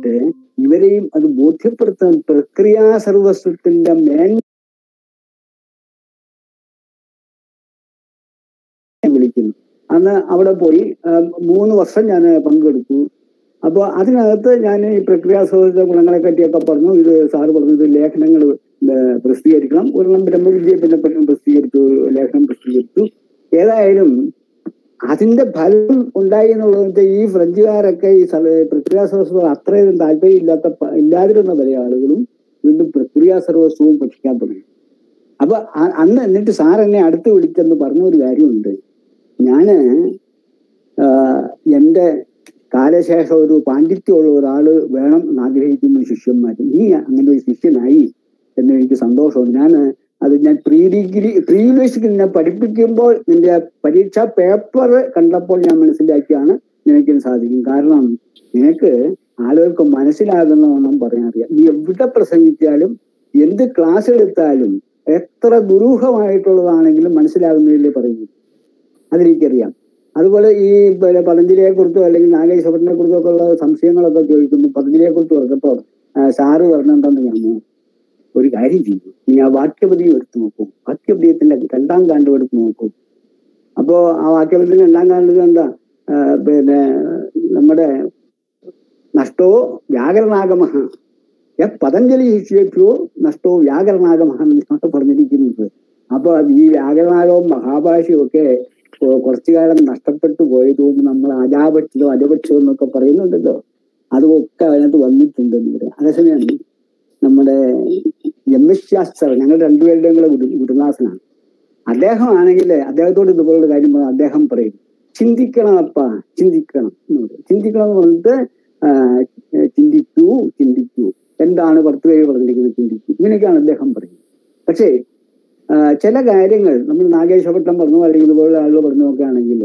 വേണ്ടിയിട്ട് ഇവരെയും അത് ബോധ്യപ്പെടുത്താൻ പ്രക്രിയാ സർവസ്വത്തിന്റെ മേൻ വിളിക്കുന്നു അന്ന് അവിടെ പോയി ആ, മൂന്ന് വർഷം ഞാൻ പങ്കെടുത്തു അപ്പോൾ അതിനകത്ത് ഞാൻ ഈ പ്രക്രിയാ സൗഹൃദ ഗുണങ്ങളെ പറ്റിയൊക്കെ പറഞ്ഞു ഇത് സാറ് പറഞ്ഞു ഇത് ലേഖനങ്ങൾ പ്രസിദ്ധീകരിക്കണം ഒരെണ്ണം ബ്രഹ്മവിദ്യയെ പിന്നെ പിന്നെ പ്രസിദ്ധീകരിച്ചു ലേഖനം പ്രസിദ്ധീകരിച്ചു ഏതായാലും അതിന്റെ ഫലം ഉണ്ടായി എന്നുള്ളത് വെച്ചാൽ ഈ ഫ്രഞ്ചുകാരൊക്കെ ഈ സ- പ്രക്രിയാ സർവസ്വം അത്രയും താല്പര്യമില്ലാത്ത പ- ഇല്ലാതിരുന്ന പല ആളുകളും വീണ്ടും പ്രക്രിയാ സർവസ്വവും പഠിക്കാൻ തുടങ്ങി അപ്പൊ അ- അന്ന് എന്നിട്ട് സാർ എന്നെ അടുത്ത് വിളിച്ചെന്ന് പറഞ്ഞ ഒരു കാര്യമുണ്ട് ഞാന് ആഹ് എന്റെ കാലശേഷം ഒരു പാണ്ഡിത്യമുള്ള ഒരാള് വേണം എന്ന് ആഗ്രഹിക്കുന്ന ശിഷ്യന്മാർ നീ അങ്ങനെ ഒരു ശിഷ്യനായി എന്ന് എനിക്ക് സന്തോഷമുണ്ട് ഞാൻ അത് ഞാൻ പ്രീ ഡിഗ്രി പ്രീ യൂണിവേഴ്സിറ്റി നിന്നെ പഠിപ്പിക്കുമ്പോൾ നിന്റെ പരീക്ഷാ പേപ്പർ കണ്ടപ്പോൾ ഞാൻ മനസ്സിലാക്കിയാണ് നിനക്ക് ഇത് സാധിക്കും കാരണം നിനക്ക് ആളുകൾക്ക് മനസ്സിലാകുന്ന ഒന്നും പറയാൻ അറിയാം നീ എവിടെ പ്രസംഗിച്ചാലും എന്ത് ക്ലാസ് എടുത്താലും എത്ര ദുരൂഹമായിട്ടുള്ളതാണെങ്കിലും മനസ്സിലാകുന്നതിലേ പറയുന്നു അതെനിക്കറിയാം അതുപോലെ ഈ പിന്നെ പതഞ്ജലിയെ കുറിച്ചോ അല്ലെങ്കിൽ നാഗേശ്വരനെ കുറിച്ചോ ഒക്കെ ഉള്ള സംശയങ്ങളൊക്കെ ചോദിക്കുന്നു പതഞ്ജലിയെ കുറിച്ച് പറഞ്ഞപ്പോൾ ആ, സാറ് പറഞ്ഞെന്താന്ന് ഞാൻ ഒരു കാര്യം ചെയ്തു നീ ആ വാക്യപതിയും എടുത്തു നോക്കൂ വാക്യപതിയത്തിന്റെ രണ്ടാം കാണ്ടും എടുത്ത് നോക്കൂ അപ്പോ ആ വാക്യപതിന്റെ രണ്ടാം കാണ്ടിൽ എന്താ ആ, പിന്നെ നമ്മുടെ നഷ്ടോ വ്യാകരണാഗമ യ പതഞ്ജലി ശിഷ്യേഭ്യോ നഷ്ടോ വ്യാകരണാഗമ എന്നാണ് പറഞ്ഞിരിക്കുന്നത് അപ്പൊ ഈ വ്യാകരണാഗവും മഹാഭാഷയും ഒക്കെ കൊ- കുറച്ചു കാലം നഷ്ടപ്പെട്ടു പോയതുകൊണ്ട് നമ്മൾ അജാപക്ഷതോ അജപക്ഷതോ എന്നൊക്കെ പറയുന്നുണ്ടല്ലോ അതൊക്കെ അതിനകത്ത് വന്നിട്ടുണ്ട് എന്ന് പറയാം അതേസമയം നമ്മുടെ എം എസ് ശാസ്ത്ര ഞങ്ങൾ രണ്ടുപേരുടെയും കൂടെ ഗുരു ഗുരുനാഥനാണ് അദ്ദേഹം ആണെങ്കിൽ അദ്ദേഹത്തോട് ഇതുപോലുള്ള കാര്യം പറഞ്ഞാൽ അദ്ദേഹം പറയും ചിന്തിക്കണം അപ്പ ചിന്തിക്കണം എന്ന് പറയും ചിന്തിക്കണം എന്ന് പറഞ്ഞിട്ട് ആ, ചിന്തിക്കൂ ചിന്തിക്കൂ എന്താണ് പത്ത് പേര് പറഞ്ഞിരിക്കുന്നത് ചിന്തിക്കൂ ഇങ്ങനെയൊക്കെയാണ് അദ്ദേഹം പറയുന്നത് പക്ഷേ ആ, ചില കാര്യങ്ങൾ നമ്മൾ നാഗേശ്വരട്ടം പറഞ്ഞു അല്ലെങ്കിൽ ഇതുപോലുള്ള ആളുകൾ പറഞ്ഞു നോക്കുകയാണെങ്കിൽ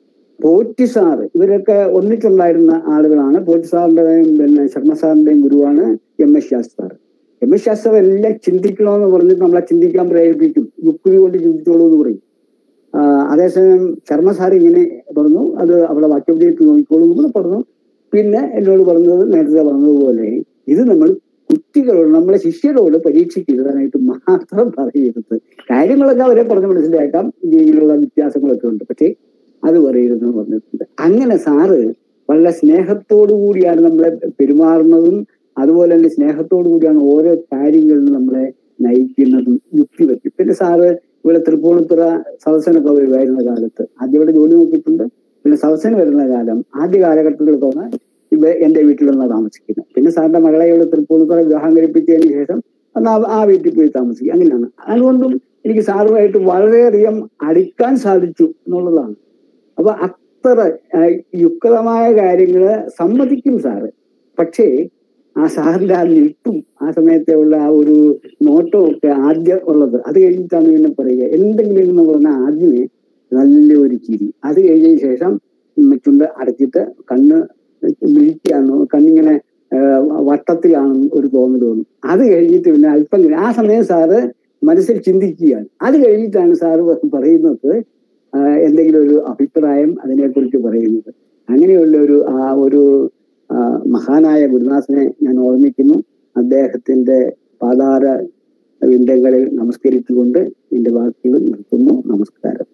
പോറ്റി സാറ് ഇവരൊക്കെ ഒന്നിച്ചുണ്ടായിരുന്ന ആളുകളാണ് പോറ്റി സാറിന്റെയും പിന്നെ ശർമ്മ സാറിന്റെയും ഗുരുവാണ് M S Shastra M S Shastra എല്ലാം ചിന്തിക്കണമെന്ന് പറഞ്ഞിട്ട് നമ്മളെ ചിന്തിക്കാൻ പ്രേരിപ്പിക്കും യുക്തി കൊണ്ട് ചിന്തിച്ചോളൂ എന്ന് പറയും ആ, അതേസമയം ശർമ്മ സാർ ഇങ്ങനെ പറഞ്ഞു അത് അവിടെ വാക്യവിദ്യക്ക് നോക്കിക്കോളൂ എന്ന് കൂടെ പറഞ്ഞു പിന്നെ എന്നോട് പറഞ്ഞത് നേരത്തെ പറഞ്ഞതുപോലെ ഇത് നമ്മൾ കുട്ടികളോട് നമ്മളെ ശിഷ്യരോട് പരീക്ഷയ്ക്ക് എഴുതാനായിട്ട് മാത്രം പറയരുത് കാര്യങ്ങളൊക്കെ അവരെ പറഞ്ഞ് മനസ്സിലാക്കാം രീതിയിലുള്ള വ്യത്യാസങ്ങളൊക്കെ ഉണ്ട് പക്ഷേ അത് പറയരുതെന്ന് പറഞ്ഞിട്ടുണ്ട് അങ്ങനെ സാറ് വളരെ സ്നേഹത്തോടു കൂടിയാണ് നമ്മളെ പെരുമാറുന്നതും അതുപോലെ തന്നെ സ്നേഹത്തോടു കൂടിയാണ് ഓരോ കാര്യങ്ങളിലും നമ്മളെ നയിക്കുന്നതും യുക്തി വെക്കും പിന്നെ സാറ് ഇവിടെ തൃപ്പൂണിത്തുറ സദസ്സനൊക്കെ വരുമായിരുന്ന കാലത്ത് ആദ്യം ഇവിടെ ജോലി നോക്കിയിട്ടുണ്ട് പിന്നെ സദസ്സന് വരുന്ന കാലം ആദ്യ കാലഘട്ടത്തിലൊക്കെ ഇവ എന്റെ വീട്ടിലൊന്നാണ് താമസിക്കുന്നത് പിന്നെ സാറിന്റെ മകളെ ഇവിടെ തൃപ്പൂണിത്തുറ വിവാഹം കഴിപ്പിച്ചതിന് ശേഷം അന്ന് ആ- ആ വീട്ടിൽ പോയി താമസിക്കും അങ്ങനെയാണ് അതുകൊണ്ടും എനിക്ക് സാറുമായിട്ട് വളരെയധികം അടുക്കാൻ സാധിച്ചു എന്നുള്ളതാണ് അപ്പൊ അത്ര ആ, യുക്തമായ കാര്യങ്ങള് സമ്മതിക്കും സാറ് പക്ഷേ ആ സാറിന്റെ ആ നിൽപ്പും ആ സമയത്തെ ഉള്ള ആ ഒരു നോട്ടവും ഒക്കെ ആദ്യം ഉള്ളത് അത് കഴിഞ്ഞിട്ടാണ് പിന്നെ പറയുക എന്തെങ്കിലും എന്ന് പറഞ്ഞാൽ ആദ്യമേ നല്ലൊരു ചിരി അത് കഴിഞ്ഞതിന് ശേഷം ഉം ചുണ്ട് അടച്ചിട്ട് കണ്ണ് മിഴിക്കുകയാണ് കണ്ണിങ്ങനെ ആ, വട്ടത്തിലാണ് ഒരു തോന്നൽ തോന്നും അത് കഴിഞ്ഞിട്ട് പിന്നെ അല്പം കഴിഞ്ഞ് ആ സമയം സാറ് മനസ്സിൽ ചിന്തിക്കുകയാണ് അത് കഴിഞ്ഞിട്ടാണ് സാറ് പറയുന്നത് ആ, എന്തെങ്കിലും ഒരു അഭിപ്രായം അതിനെക്കുറിച്ച് പറയുന്നത് അങ്ങനെയുള്ള ഒരു ആ ഒരു ആ, മഹാനായ ഗുരുദാസനെ ഞാൻ ഓർമ്മിക്കുന്നു അദ്ദേഹത്തിന്റെ പാതാര വിന്ദങ്ങളിൽ നമസ്കരിച്ചുകൊണ്ട് എന്റെ വാക്കുകൾ നിർത്തുന്നു നമസ്കാരം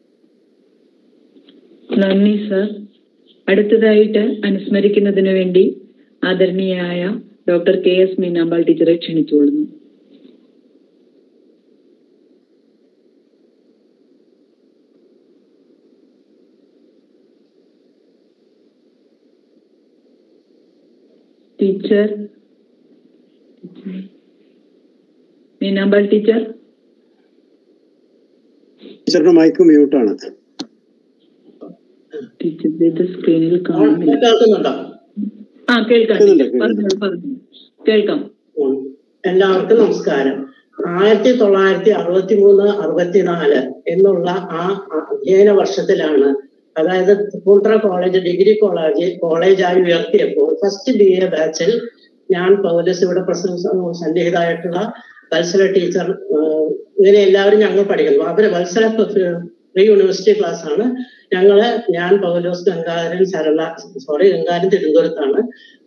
നന്ദി സർ അടുത്തതായിട്ട് അനുസ്മരിക്കുന്നതിന് വേണ്ടി ആദരണീയായ ഡോക്ടർ കെ എസ് മീനാമ്പാൾ ടീച്ചറെ ക്ഷണിച്ചുകൊള്ളുന്നു ടീച്ചർ മീനാമ്പാൾ ടീച്ചർ ടീച്ചറുടെ മൈക്ക് മ്യൂട്ടാണ് ടീച്ചർ ഇത് സ്ക്രീനിൽ കാണുന്നില്ല കേൾക്കുന്നുണ്ടോ ആ കേൾക്കാം കേൾക്കുന്നുണ്ട്, ടീച്ചർ പറഞ്ഞോളൂ പറഞ്ഞു കേൾക്കാം ഉം. എല്ലാവർക്കും നമസ്കാരം ആയിരത്തി തൊള്ളായിരത്തി അറുപത്തി മൂന്ന് അറുപത്തിനാല് എന്നുള്ള ആ അധ്യയന വർഷത്തിലാണ് അതായത് തൃപ്പൂണിത്തുറ കോളേജ് ഡിഗ്രി കോളേജ് കോളേജായി ഉയർത്തിയപ്പോൾ ഫസ്റ്റ് ബി എ ബാച്ചിൽ ഞാൻ പൗലസ് ഇവിടെ പ്രസംഗ സന്നിഹിതമായിട്ടുള്ള വത്സല ടീച്ചർ ഏഹ്, ഇങ്ങനെ എല്ലാവരും ഞങ്ങൾ പഠിക്കുന്നു അവര് വത്സല പ്രീ യൂണിവേഴ്സിറ്റി ക്ലാസ് ആണ് ഞങ്ങള് ഞാൻ പൗലോസ് ഗംഗാധരൻ സരള സോറി ഗംഗാധരൻ തിരുവനന്തപുരത്താണ്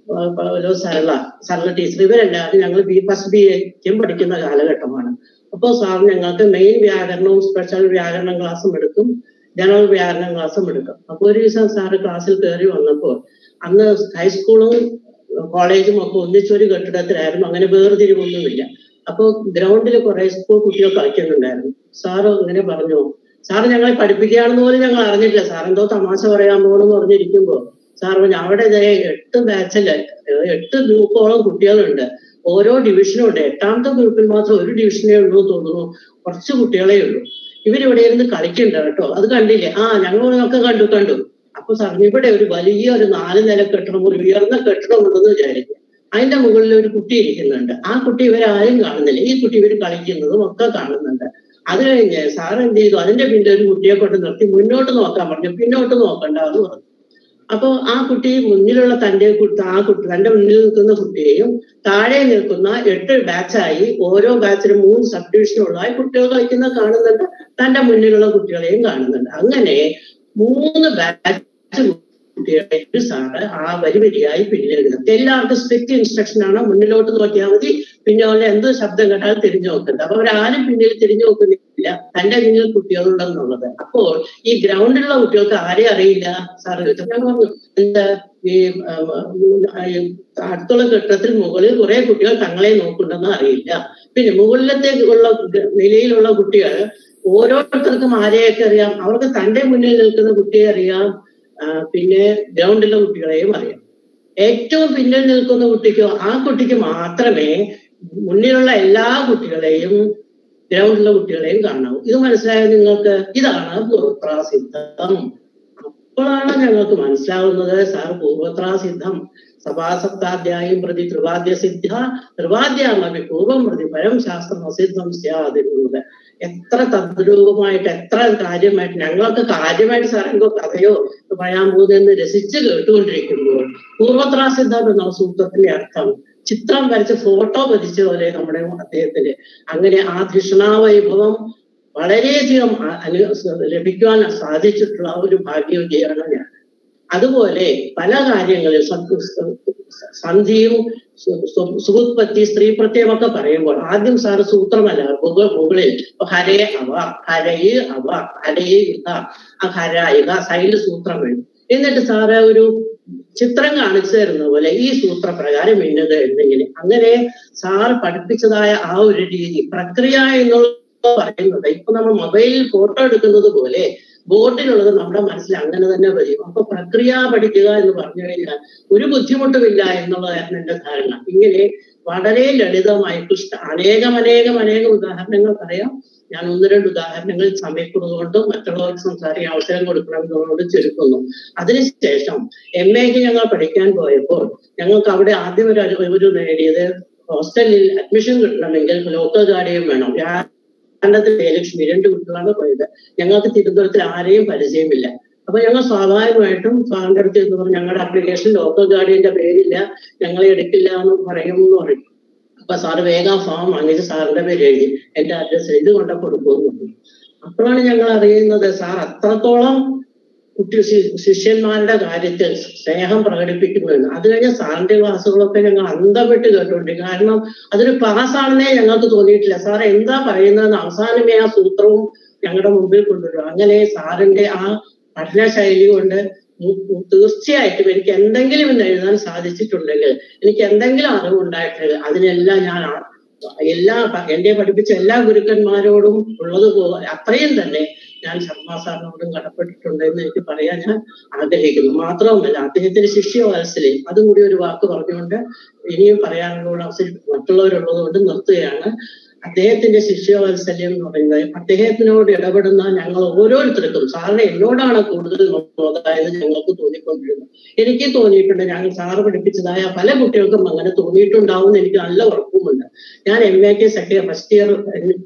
ആ, പൗലോ സരള സരള ടീച്ചർ ഇവരെല്ലാവരും ഞങ്ങൾ ബി ഫസ്റ്റ് ബി എക്കും പഠിക്കുന്ന കാലഘട്ടമാണ് അപ്പോൾ സാർ ഞങ്ങൾക്ക് മെയിൻ വ്യാകരണവും സ്പെഷ്യൽ വ്യാകരണം ക്ലാസ്സും എടുക്കും ജനറൽ വ്യാകരണം ക്ലാസ്സും എടുക്കും അപ്പോൾ ഒരു ദിവസം സാറ് ക്ലാസ്സിൽ കയറി വന്നപ്പോൾ അന്ന് ഹൈസ്കൂളും കോളേജും ഒക്കെ ഒന്നിച്ചൊരു കെട്ടിടത്തിലായിരുന്നു അങ്ങനെ വേർതിരിവൊന്നുമില്ല അപ്പോൾ ഗ്രൗണ്ടിൽ കുറെ സ്കൂൾ കുട്ടികൾ കളിക്കുന്നുണ്ടായിരുന്നു സാറ് ഇങ്ങനെ പറഞ്ഞു സാറ് ഞങ്ങളെ പഠിപ്പിക്കുകയാണെന്ന് പോലും ഞങ്ങൾ അറിഞ്ഞിട്ടില്ല സാർ എന്തോ തമാശ പറയാൻ പോകണമെന്ന് പറഞ്ഞിരിക്കുമ്പോ സാർ പറഞ്ഞു അവിടെ ദേ എട്ട് ബാച്ചില് എട്ട് ഗ്രൂപ്പോളം കുട്ടികളുണ്ട് ഓരോ ഡിവിഷനും ഉണ്ട് എട്ടാമത്തെ ഗ്രൂപ്പിൽ മാത്രം ഒരു ഡിവിഷനേ ഉള്ളൂ എന്ന് തോന്നുന്നു കുറച്ച് കുട്ടികളെ ഉള്ളൂ ഇവരിവിടെ ഇരുന്ന് കളിക്കണ്ട കേട്ടോ അത് കണ്ടില്ലേ ആ ഞങ്ങളൊക്കെ കണ്ടു കണ്ടു അപ്പൊ സാർ ഇവിടെ ഒരു വലിയ ഒരു നാല് നില കെട്ടിടം ഒരു ഉയർന്ന കെട്ടിടം ഉണ്ടെന്ന് വിചാരിക്കും അതിന്റെ മുകളിൽ ഒരു കുട്ടി ഇരിക്കുന്നുണ്ട് ആ കുട്ടി ഇവരാരും കാണുന്നില്ല ഈ കുട്ടി ഇവർ കളിക്കുന്നതും ഒക്കെ കാണുന്നുണ്ട് അത് കഴിഞ്ഞ് സാർ എന്ത് ചെയ്തു അതിന്റെ പിന്നിൽ ഒരു കുട്ടിയെ കൊണ്ട് നിർത്തി മുന്നോട്ട് നോക്കാൻ പറഞ്ഞു പിന്നോട്ട് നോക്കണ്ട എന്ന് പറഞ്ഞു അപ്പൊ ആ കുട്ടി മുന്നിലുള്ള തന്റെ കു- ആ കുട്ടി തന്റെ മുന്നിൽ നിൽക്കുന്ന കുട്ടിയെയും താഴെ നിൽക്കുന്ന എട്ട് ബാച്ചായി ഓരോ ബാച്ചിലും മൂന്ന് സബ് ഡിവിഷനുള്ളതായി കുട്ടികൾ കളിക്കുന്ന കാണുന്നുണ്ട് തന്റെ മുന്നിലുള്ള കുട്ടികളെയും കാണുന്നുണ്ട് അങ്ങനെ മൂന്ന് ബാച്ച് കുട്ടികളെ ഒരു സാറ് ആ വരി വരിയായി പിന്നിലെഴുതുന്നത് എല്ലാവർക്കും സ്ട്രിക്റ്റ് ഇൻസ്ട്രക്ഷൻ ആണ് മുന്നിലോട്ട് നോക്കിയാൽ മതി പിന്നെ അവരെ എന്ത് ശബ്ദം കേട്ടാൽ തിരിഞ്ഞു നോക്കുന്നത് അപ്പൊ അവരാരും പിന്നിൽ തിരിഞ്ഞു നോക്കുന്നില്ല തന്റെ മുന്നിൽ കുട്ടികളുണ്ടെന്നുള്ളത് അപ്പോൾ ഈ ഗ്രൗണ്ടിലുള്ള കുട്ടികൾക്ക് ആരെയും അറിയില്ല സാറ് ചോദിച്ചു ഞാൻ പറഞ്ഞു എന്താ ഈ ഉം, ഉം, ഈ അടുത്തുള്ള കെട്ടിടത്തിൽ മുകളിൽ കുറെ കുട്ടികൾ തങ്ങളെ നോക്കുന്നുണ്ടെന്ന് അറിയില്ല പിന്നെ മുകളിലത്തെ ഉള്ള നിലയിലുള്ള കുട്ടികൾ ഓരോരുത്തർക്കും ആരെയൊക്കെ അറിയാം അവർക്ക് തന്റെ മുന്നിൽ നിൽക്കുന്ന കുട്ടിയെ അറിയാം ആ, പിന്നെ ഗ്രൗണ്ടിലെ കുട്ടികളെയും അറിയാം ഏറ്റവും പിന്നിൽ നിൽക്കുന്ന കുട്ടിക്കോ ആ കുട്ടിക്ക് മാത്രമേ മുന്നിലുള്ള എല്ലാ കുട്ടികളെയും ഗ്രൗണ്ടിലെ കുട്ടികളെയും കാണാവൂ ഇത് മനസ്സിലായോ നിങ്ങൾക്ക് ഇതാണ് പൂർവത്രാസിദ്ധം അപ്പോഴാണ് ഞങ്ങൾക്ക് മനസ്സിലാവുന്നത് സാർ പൂർവത്രാസിദ്ധം സഭാസപ്താധ്യായം പ്രതി ത്രിവാദ്യ സിദ്ധ ത്രിവാദ്യാമി പൂർവം പ്രതി പരം ശാസ്ത്രം അസിദ്ധം സ്യാതിരുന്നത് എത്ര തദ്രൂപമായിട്ട് എത്ര കാര്യമായിട്ട് ഞങ്ങൾക്ക് കാര്യമായിട്ട് സാർ എന്തോ കഥയോ പറയാൻ പോകുന്നതെന്ന് രസിച്ച് കേട്ടുകൊണ്ടിരിക്കുമ്പോൾ പൂർവത്രാസിദ്ധം എന്ന സൂത്രത്തിന്റെ അർത്ഥം ചിത്രം വരച്ച് ഫോട്ടോ പതിച്ച പോലെ നമ്മുടെ അദ്ദേഹത്തിന് അങ്ങനെ ആ ധിഷണാവൈഭവം വളരെയധികം അ- അനു ലഭിക്കുവാൻ സാധിച്ചിട്ടുള്ള ഒരു ഭാഗ്യവതിയാണ് ഞാൻ അതുപോലെ പല കാര്യങ്ങളിൽ സ- സന്ധിയും സു- സു- സുഹൃത്പത്തി സ്ത്രീ പ്രത്യയമൊക്കെ പറയുമ്പോൾ ആദ്യം സാറ് സൂത്രമല്ല മുക- മുകളിൽ ഇപ്പൊ ഹരേ അവ ഹരയ് അവ ഹരയ് ഇഹ ആ ഹര ഇഹ സൈഡിൽ സൂത്രം വേണം എന്നിട്ട് സാറ് ഒരു ചിത്രം കാണിച്ചു തരുന്ന പോലെ ഈ സൂത്രപ്രകാരം ഇന്നത് എന്നിങ്ങനെ അങ്ങനെ സാർ പഠിപ്പിച്ചതായ ആ ഒരു രീതി പ്രക്രിയ എന്നുള്ള പറയുന്നത് ഇപ്പൊ നമ്മൾ മൊബൈലിൽ ഫോട്ടോ എടുക്കുന്നത് പോലെ ബോർഡിലുള്ളത് നമ്മുടെ മനസ്സിൽ അങ്ങനെ തന്നെ വരും അപ്പൊ പ്രക്രിയ പഠിക്കുക എന്ന് പറഞ്ഞു കഴിഞ്ഞാൽ ഒരു ബുദ്ധിമുട്ടുമില്ല എന്നുള്ളതായിരുന്നു എന്റെ ധാരണ ഇങ്ങനെ വളരെ ലളിതമായി കൃഷ്ണ അനേകം അനേകം അനേകം ഉദാഹരണങ്ങൾ പറയാം ഞാൻ ഒന്ന് രണ്ട് ഉദാഹരണങ്ങൾ സമയക്കുറവുകൊണ്ട് മറ്റുള്ളവർക്ക് സംസാരിക്കാൻ അവസരം കൊടുക്കണമെന്നുള്ളത് ചുരുക്കുന്നു അതിനുശേഷം എം എക്ക് ഞങ്ങൾ പഠിക്കാൻ പോയപ്പോൾ ഞങ്ങൾക്ക് അവിടെ ആദ്യം ഒരു അനു- ഒരു നേടിയത് ഹോസ്റ്റലിൽ അഡ്മിഷൻ കിട്ടണമെങ്കിൽ ലോക്കൽ ഗാർഡിയൻ വേണം രണ്ടായിരത്തി ജയലക്ഷ്മി രണ്ട് കുട്ടികളാണ് പോയത് ഞങ്ങൾക്ക് തിരുവനന്തപുരത്തിൽ ആരെയും പരിചയമില്ല അപ്പൊ ഞങ്ങൾ സ്വാഭാവികമായിട്ടും സാറിന്റെ അടുത്ത് എന്ന് പറഞ്ഞു ഞങ്ങളുടെ അപ്ലിക്കേഷൻ ലോക്കൽ ഗാർഡിയന്റെ പേരില്ല ഞങ്ങളെ എടുക്കില്ല എന്ന് പറയും എന്ന് പറയും അപ്പൊ സാറ് വേഗം ഫോം വാങ്ങിച്ച് സാറിന്റെ പേര് എഴുതി എന്റെ അഡ്രസ് ഇത് കൊണ്ട കൊടുക്കുമെന്ന് പറഞ്ഞു അപ്പോഴാണ് ഞങ്ങൾ അറിയുന്നത് സാർ അത്രത്തോളം കുട്ടി ശി- ശിഷ്യന്മാരുടെ കാര്യത്തിൽ സ്നേഹം പ്രകടിപ്പിക്കുന്നുവെന്ന് അത് കഴിഞ്ഞ സാറിന്റെ ക്ലാസ്സുകളൊക്കെ ഞങ്ങൾ അന്തം വിട്ട് കേട്ടോണ്ടിരിക്കും കാരണം അതൊരു പാസ്സാണെന്നേ ഞങ്ങൾക്ക് തോന്നിയിട്ടില്ല സാർ എന്താ പറയുന്നതെന്ന് അവസാനമേ ആ സൂത്രവും ഞങ്ങളുടെ മുമ്പിൽ കൊണ്ടുവരും അങ്ങനെ സാറിന്റെ ആ പഠന ശൈലി കൊണ്ട് മു- മു- തീർച്ചയായിട്ടും എനിക്ക് എന്തെങ്കിലും ഇന്ന് എഴുതാൻ സാധിച്ചിട്ടുണ്ടെങ്കിൽ എനിക്ക് എന്തെങ്കിലും അറിവുണ്ടായിട്ടുണ്ടെങ്കിൽ അതിനെല്ലാം ഞാൻ ആ- എല്ലാ പ- എന്നെ പഠിപ്പിച്ച എല്ലാ ഗുരുക്കന്മാരോടും ഉള്ളതുപോലെ അത്രയും തന്നെ ഞാൻ ശർമ്മ സാറിനോടും കടപ്പെട്ടിട്ടുണ്ട് എന്ന് എനിക്ക് പറയാൻ ഞാൻ ആഗ്രഹിക്കുന്നു മാത്രവുമല്ല അദ്ദേഹത്തിന്റെ ശിഷ്യവാത്സല്യം അതും കൂടി ഒരു വാക്ക് പറഞ്ഞുകൊണ്ട് ഇനിയും പറയാനുള്ള അവസരം മറ്റുള്ളവരുള്ളത് കൊണ്ട് നിർത്തുകയാണ് അദ്ദേഹത്തിന്റെ ശിഷ്യവാത്സല്യം എന്ന് പറയുന്നത് അദ്ദേഹത്തിനോട് ഇടപെടുന്ന ഞങ്ങൾ ഓരോരുത്തർക്കും സാറിന് എന്നോടാണ് കൂടുതൽ അതായത് ഞങ്ങൾക്ക് തോന്നിക്കൊണ്ടിരുന്നത് എനിക്ക് തോന്നിയിട്ടുണ്ട് ഞങ്ങൾ സാറ് പഠിപ്പിച്ചതായ പല കുട്ടികൾക്കും അങ്ങനെ തോന്നിയിട്ടുണ്ടാവും എന്ന് എനിക്ക് നല്ല ഉറപ്പുമുണ്ട് ഞാൻ എം എക്ക് second first year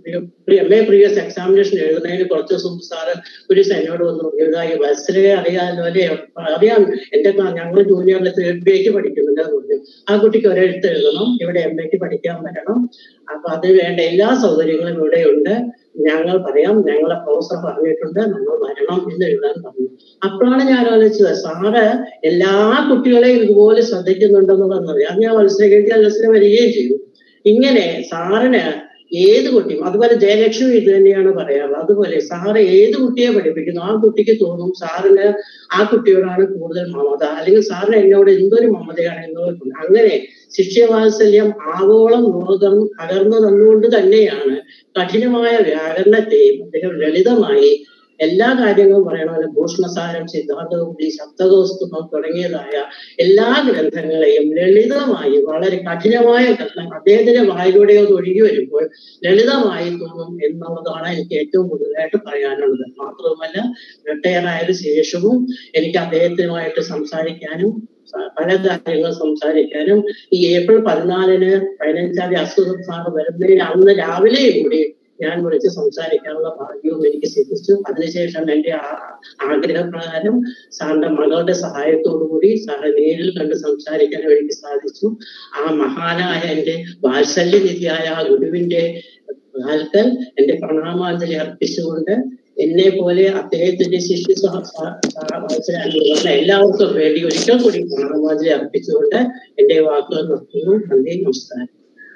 M A previous examination എഴുതുന്നതിന് കുറച്ച് ദിവസം മുമ്പ് സാറ് ഒരു ദിവസം എന്നോട് വന്നു എഴുതായി വത്സരയെ അറിയാമല്ലോ അല്ലെ അറിയാം എന്റെ ഞങ്ങൾ ജൂനിയറിൽ തേർഡ് ബിക്ക് പഠിക്കുന്നുണ്ട് എന്ന് പറഞ്ഞു ആ കുട്ടിക്ക് ഒരെഴുത്ത് എഴുതണം ഇവിടെ എം എക്ക് പഠിക്കാൻ വരണം അപ്പൊ അതിന് വേണ്ട എല്ലാ സൗകര്യങ്ങളും ഇവിടെയുണ്ട് ഞങ്ങൾ പറയാം ഞങ്ങളെ പ്രൊഫസർ പറഞ്ഞിട്ടുണ്ട് നമ്മൾ വരണം എന്ന് എഴുതാൻ പറഞ്ഞു അപ്പോഴാണ് ഞാൻ ആലോചിച്ചത് സാറ് എല്ലാ കുട്ടികളെയും ഇതുപോലെ ശ്രദ്ധിക്കുന്നുണ്ടെന്നുള്ളത് അത് ഞാൻ മത്സരിക്കുകയും മത്സരം വരികയും ചെയ്തു ഇങ്ങനെ സാറിന് ഏത് കുട്ടിയും അതുപോലെ ജയലക്ഷ്മി ഇത് തന്നെയാണ് പറയാറുള്ളത് അതുപോലെ സാറ് ഏത് കുട്ടിയെ പഠിപ്പിക്കുന്നു ആ കുട്ടിക്ക് തോന്നും സാറിന് ആ കുട്ടിയോടാണ് കൂടുതൽ മമത അല്ലെങ്കിൽ സാറിന് എന്നോട് എന്തൊരു മമതയാണ് എന്നോർക്കുന്നു അങ്ങനെ ശിഷ്യവാത്സല്യം ആവോളം ലോകം പകർന്നു തന്നുകൊണ്ട് തന്നെയാണ് കഠിനമായ വ്യാകരണത്തെയും അദ്ദേഹം ലളിതമായി എല്ലാ കാര്യങ്ങളും പറയണമല്ലോ ഭൂഷ്ണസാരം സിദ്ധാന്തകൗമുദി ശബ്ദകോസ്തുമം തുടങ്ങിയതായ എല്ലാ ഗ്രന്ഥങ്ങളെയും ലളിതമായി വളരെ കഠിനമായ ഗ്രന്ഥം അദ്ദേഹത്തിന്റെ വായിലൂടെയോ ഒഴുകി വരുമ്പോൾ ലളിതമായി തോന്നും എന്നുള്ളതാണ് എനിക്ക് ഏറ്റവും കൂടുതലായിട്ട് പറയാനുള്ളത് മാത്രവുമല്ല റിട്ടയർ ആയതിനു ശേഷവും എനിക്ക് അദ്ദേഹത്തിനുമായിട്ട് സംസാരിക്കാനും സ- പല കാര്യങ്ങൾ സംസാരിക്കാനും ഈ ഏപ്രിൽ പതിനാലിന് പതിനഞ്ചാം തീയതി അസുഖം സാറ് വരുന്നതിന് അന്ന് രാവിലെയും കൂടി ഞാൻ വിളിച്ച് സംസാരിക്കാനുള്ള ഭാഗ്യവും എനിക്ക് സിദ്ധിച്ചു അതിനുശേഷം എന്റെ ആ- ആഗ്രഹപ്രകാരം സാറിന്റെ മകളുടെ സഹായത്തോടു കൂടി സാറെ നേരിൽ കണ്ട് സംസാരിക്കാനും എനിക്ക് സാധിച്ചു ആ മഹാനായ എന്റെ വാത്സല്യനിധിയായ ആ ഗുരുവിന്റെ കാൽക്കൽ എന്റെ പ്രണാമാഞ്ജലി അർപ്പിച്ചുകൊണ്ട് എന്നെ പോലെ അദ്ദേഹത്തിന്റെ ശിഷ്യ സഹ- സഹ- സഹവാസികളായിട്ടുള്ള എല്ലാവർക്കും വേണ്ടി ഒരിക്കൽ കൂടി പ്രണാമാഞ്ജലി അർപ്പിച്ചുകൊണ്ട് എന്റെ വാക്കുകൾ നിർത്തുന്നു നന്ദി നമസ്കാരം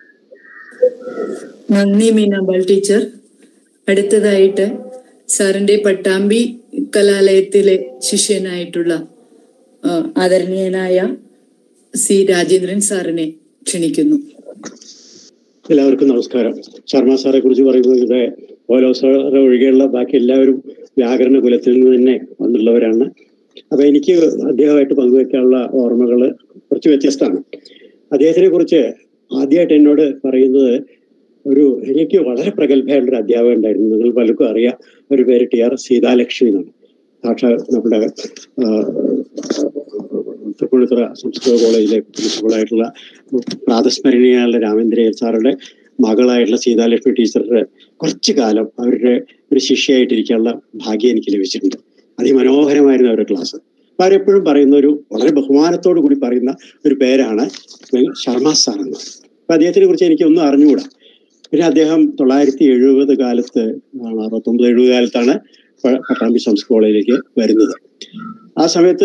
നന്ദി മീനാമ്പാൾ ടീച്ചർ അടുത്തതായിട്ട് സാറിന്റെ പട്ടാമ്പി കലാലയത്തിലെ ശിഷ്യനായിട്ടുള്ള ആ, ആദരണീയനായ സി രാജേന്ദ്രൻ സാറിനെ ക്ഷണിക്കുന്നു എല്ലാവർക്കും നമസ്കാരം ശർമ്മ സാറെ കുറിച്ച് പറയുമ്പോൾ ഇവിടെ ഓരോ സാറെ ഒഴികെയുള്ള ബാക്കി എല്ലാവരും വ്യാകരണ കുലത്തിൽ നിന്ന് തന്നെ വന്നുള്ളവരാണ് അപ്പൊ എനിക്ക് അദ്ദേഹമായിട്ട് പങ്കുവെക്കാനുള്ള ഓർമ്മകൾ കുറച്ച് വ്യത്യസ്തമാണ് അദ്ദേഹത്തിനെ കുറിച്ച് ആദ്യമായിട്ട് എന്നോട് പറയുന്നത് ഒരു എനിക്ക് വളരെ പ്രഗത്ഭയായുള്ള ഒരു അധ്യാപകൻ ഉണ്ടായിരുന്നു നിങ്ങൾ പലർക്കും അറിയാം ഒരു പേര് ടി ആർ സീതാലക്ഷ്മി എന്നാണ് സാക്ഷാ നമ്മുടെ ആ, തൃപ്പൂണിത്തുറ സംസ്കൃത കോളേജിലെ പ്രിൻസിപ്പളായിട്ടുള്ള പ്രാതസ്മരണീയായുള്ള രാമേന്ദ്രയർ സാറുടെ മകളായിട്ടുള്ള സീതാലക്ഷ്മി ടീച്ചറുടെ കുറച്ചു കാലം അവരുടെ ഒരു ശിഷ്യയായിട്ടിരിക്കാനുള്ള ഭാഗ്യം എനിക്ക് ലഭിച്ചിട്ടുണ്ട് അതിമനോഹരമായിരുന്നു അവരുടെ ക്ലാസ് അപ്പൊ അവരെപ്പോഴും പറയുന്ന ഒരു വളരെ ബഹുമാനത്തോടു കൂടി പറയുന്ന ഒരു പേരാണ് ശർമ്മ സാർ എന്ന് അപ്പൊ അദ്ദേഹത്തിനെ കുറിച്ച് എനിക്ക് ഒന്നും അറിഞ്ഞുകൂടാ പിന്നെ അദ്ദേഹം തൊള്ളായിരത്തി എഴുപത് കാലത്ത് ആണ് അറുപത്തൊമ്പത് എഴുപത് കാലത്താണ് പ- പട്ടാമ്പി സംസ്കൃത കോളേജിലേക്ക് വരുന്നത് ആ സമയത്ത്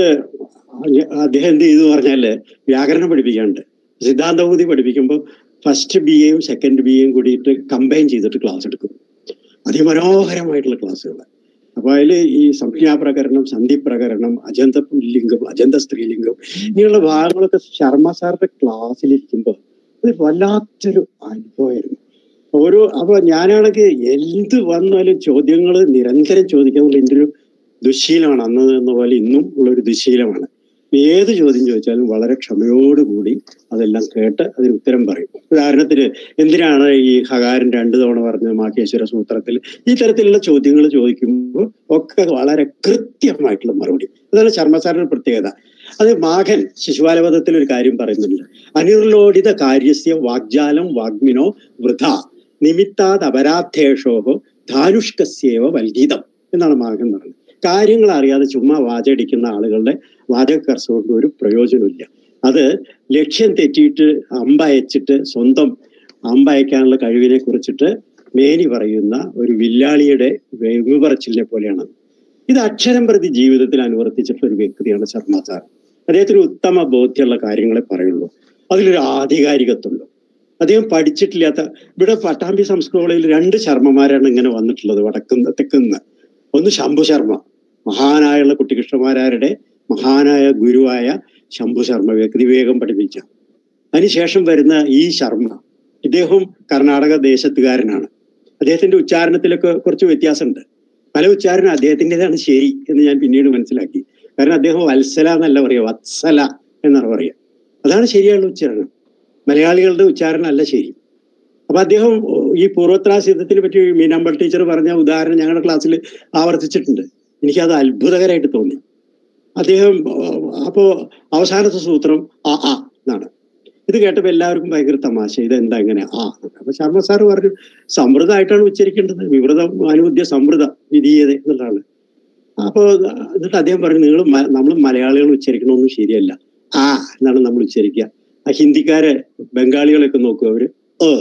അദ്ദേഹം എന്ത് ചെയ്തു പറഞ്ഞാല് വ്യാകരണം പഠിപ്പിക്കാണ്ട് സിദ്ധാന്തഭൂതി പഠിപ്പിക്കുമ്പോൾ ഫസ്റ്റ് ബി എയും സെക്കൻഡ് ബി എയും കൂടിയിട്ട് കമ്പൈൻ ചെയ്തിട്ട് ക്ലാസ് എടുക്കും അതിമനോഹരമായിട്ടുള്ള ക്ലാസ്സുകൾ അപ്പൊ അതിൽ ഈ സംജ്ഞാപ്രകരണം സന്ധിപ്രകരണം അജന്ത പുല്ലിംഗം അജന്ത സ്ത്രീലിംഗം ഇങ്ങനെയുള്ള ഭാഗങ്ങളൊക്കെ ശർമ്മ സാറിന്റെ ക്ലാസ്സിലിരിക്കുമ്പോൾ അത് വല്ലാത്തൊരു അനുഭവമായിരുന്നു ഓരോ അപ്പൊ ഞാനാണെങ്കിൽ എന്ത് വന്നാലും ചോദ്യങ്ങൾ നിരന്തരം ചോദിക്കാന്നുള്ള എൻ്റെ ഒരു ദുശീലമാണ് അന്ന് എന്ന പോലെ ഇന്നും ഉള്ള ഒരു ദുശീലമാണ് ഏത് ചോദ്യം ചോദിച്ചാലും വളരെ ക്ഷമയോടുകൂടി അതെല്ലാം കേട്ട് അതിന് ഉത്തരം പറയും ഉദാഹരണത്തിന് എന്തിനാണ് ഈ ഹകാരൻ രണ്ടു തവണ പറഞ്ഞ മാക്കേശ്വര സൂത്രത്തിൽ ഈ തരത്തിലുള്ള ചോദ്യങ്ങൾ ചോദിക്കുമ്പോൾ ഒക്കെ വളരെ കൃത്യമായിട്ടുള്ള മറുപടി അതാണ് ശർമ്മസാറിന്റെ പ്രത്യേകത അത് മാഘൻ ശിശുപാലപദത്തിൽ ഒരു കാര്യം പറയുന്നുണ്ട് അനിർലോഡിത കാര്യസ്യ വാഗ്ജാലം വാഗ്മിനോ വൃഥ നിമിത്താത് അപരാധേഷോഹോ ധാനുഷ്കസ്യേവ വൽഗീതം എന്നാണ് മാഘൻ പറഞ്ഞത് കാര്യങ്ങൾ അറിയാതെ ചുമ്മാ വാചടിക്കുന്ന ആളുകളുടെ വാചകർച്ച കൊണ്ട് ഒരു പ്രയോജനമില്ല അത് ലക്ഷ്യം തെറ്റിയിട്ട് അമ്പയച്ചിട്ട് സ്വന്തം അമ്പയക്കാനുള്ള കഴിവിനെ കുറിച്ചിട്ട് മേനി പറയുന്ന ഒരു വില്ലാളിയുടെ വെങ്ങുപറച്ചിലിനെ പോലെയാണ് ഇത് അക്ഷരം പ്രതി ജീവിതത്തിൽ അനുവർത്തിച്ചിട്ടുള്ള ഒരു വ്യക്തിയാണ് ശർമ്മ സാർ അദ്ദേഹത്തിന് ഉത്തമ ബോധ്യമുള്ള കാര്യങ്ങളെ പറയുള്ളൂ അതിലൊരു ആധികാരികത്വമുണ്ട് അദ്ദേഹം പഠിച്ചിട്ടില്ലാത്ത ഇവിടെ പട്ടാമ്പി സംസ്കൃത കോളേജിൽ രണ്ട് ശർമ്മമാരാണ് ഇങ്ങനെ വന്നിട്ടുള്ളത് വടക്കുന്ന തെക്കുന്ന് ഒന്ന് ശംഭു ശർമ്മ മഹാനായുള്ള കുട്ടികൃഷ്ണമാരാരുടെ മഹാനായ ഗുരുവായ ശംഭു ശർമ്മ വ്യക്തിവേഗം പഠിപ്പിച്ച അതിനുശേഷം വരുന്ന ഈ ശർമ്മ ഇദ്ദേഹം കർണാടക ദേശത്തുകാരനാണ് അദ്ദേഹത്തിന്റെ ഉച്ചാരണത്തിലൊക്കെ കുറച്ച് വ്യത്യാസമുണ്ട് പല ഉച്ചാരണം അദ്ദേഹത്തിൻ്റെതാണ് ശരി എന്ന് ഞാൻ പിന്നീട് മനസ്സിലാക്കി കാരണം അദ്ദേഹം വത്സല എന്നല്ല പറയുക വത്സല എന്നാണ് പറയുക അതാണ് ശരിയുള്ള ഉച്ചാരണം മലയാളികളുടെ ഉച്ചാരണം അല്ല ശരി അപ്പൊ അദ്ദേഹം ഈ പൂർവത്രാസിദ്ധത്തിനെ പറ്റി മീനാമ്പൾ ടീച്ചർ പറഞ്ഞ ഉദാഹരണം ഞങ്ങളുടെ ക്ലാസ്സിൽ ആവർത്തിച്ചിട്ടുണ്ട് എനിക്കത് അത്ഭുതകരമായിട്ട് തോന്നി അദ്ദേഹം അപ്പോ അവസാനത്തെ സൂത്രം ആ ആ എന്നാണ് ഇത് കേട്ടപ്പോൾ എല്ലാവർക്കും ഭയങ്കര തമാശ ഇത് എന്താ ഇങ്ങനെ ആ അപ്പൊ ശർമ്മ സാറ് പറഞ്ഞു സമൃദ്ധമായിട്ടാണ് ഉച്ചരിക്കേണ്ടത് വിവൃത അനുബുദ്ധ്യ സമൃദ്ധ വിധീയത എന്നുള്ളതാണ് അപ്പോ എന്നിട്ട് അദ്ദേഹം പറഞ്ഞു നിങ്ങൾ നമ്മൾ മലയാളികൾ ഉച്ചരിക്കണമെന്നും ശരിയല്ല ആ എന്നാണ് നമ്മൾ ഉച്ചരിക്കുക ആ ഹിന്ദിക്കാരെ ബംഗാളികളൊക്കെ നോക്കുക അവര് ഏ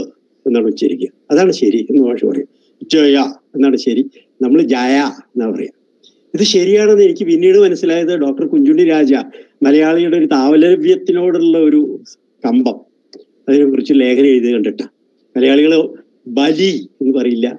എന്നാണ് ഉച്ചരിക്കുക അതാണ് ശരി എന്ന് ഭാഷ പറയും ജയ എന്നാണ് ശരി നമ്മൾ ജയ എന്നാ പറയാ ഇത് ശരിയാണെന്ന് എനിക്ക് പിന്നീട് മനസ്സിലായത് ഡോക്ടർ കുഞ്ചുണ്ണി രാജ മലയാളിയുടെ ഒരു താവലവ്യത്തിനോടുള്ള ഒരു കമ്പം അതിനെ കുറിച്ച് ലേഖനം എഴുതി കണ്ടിട്ട മലയാളികൾ ബലി എന്ന് പറയില്ല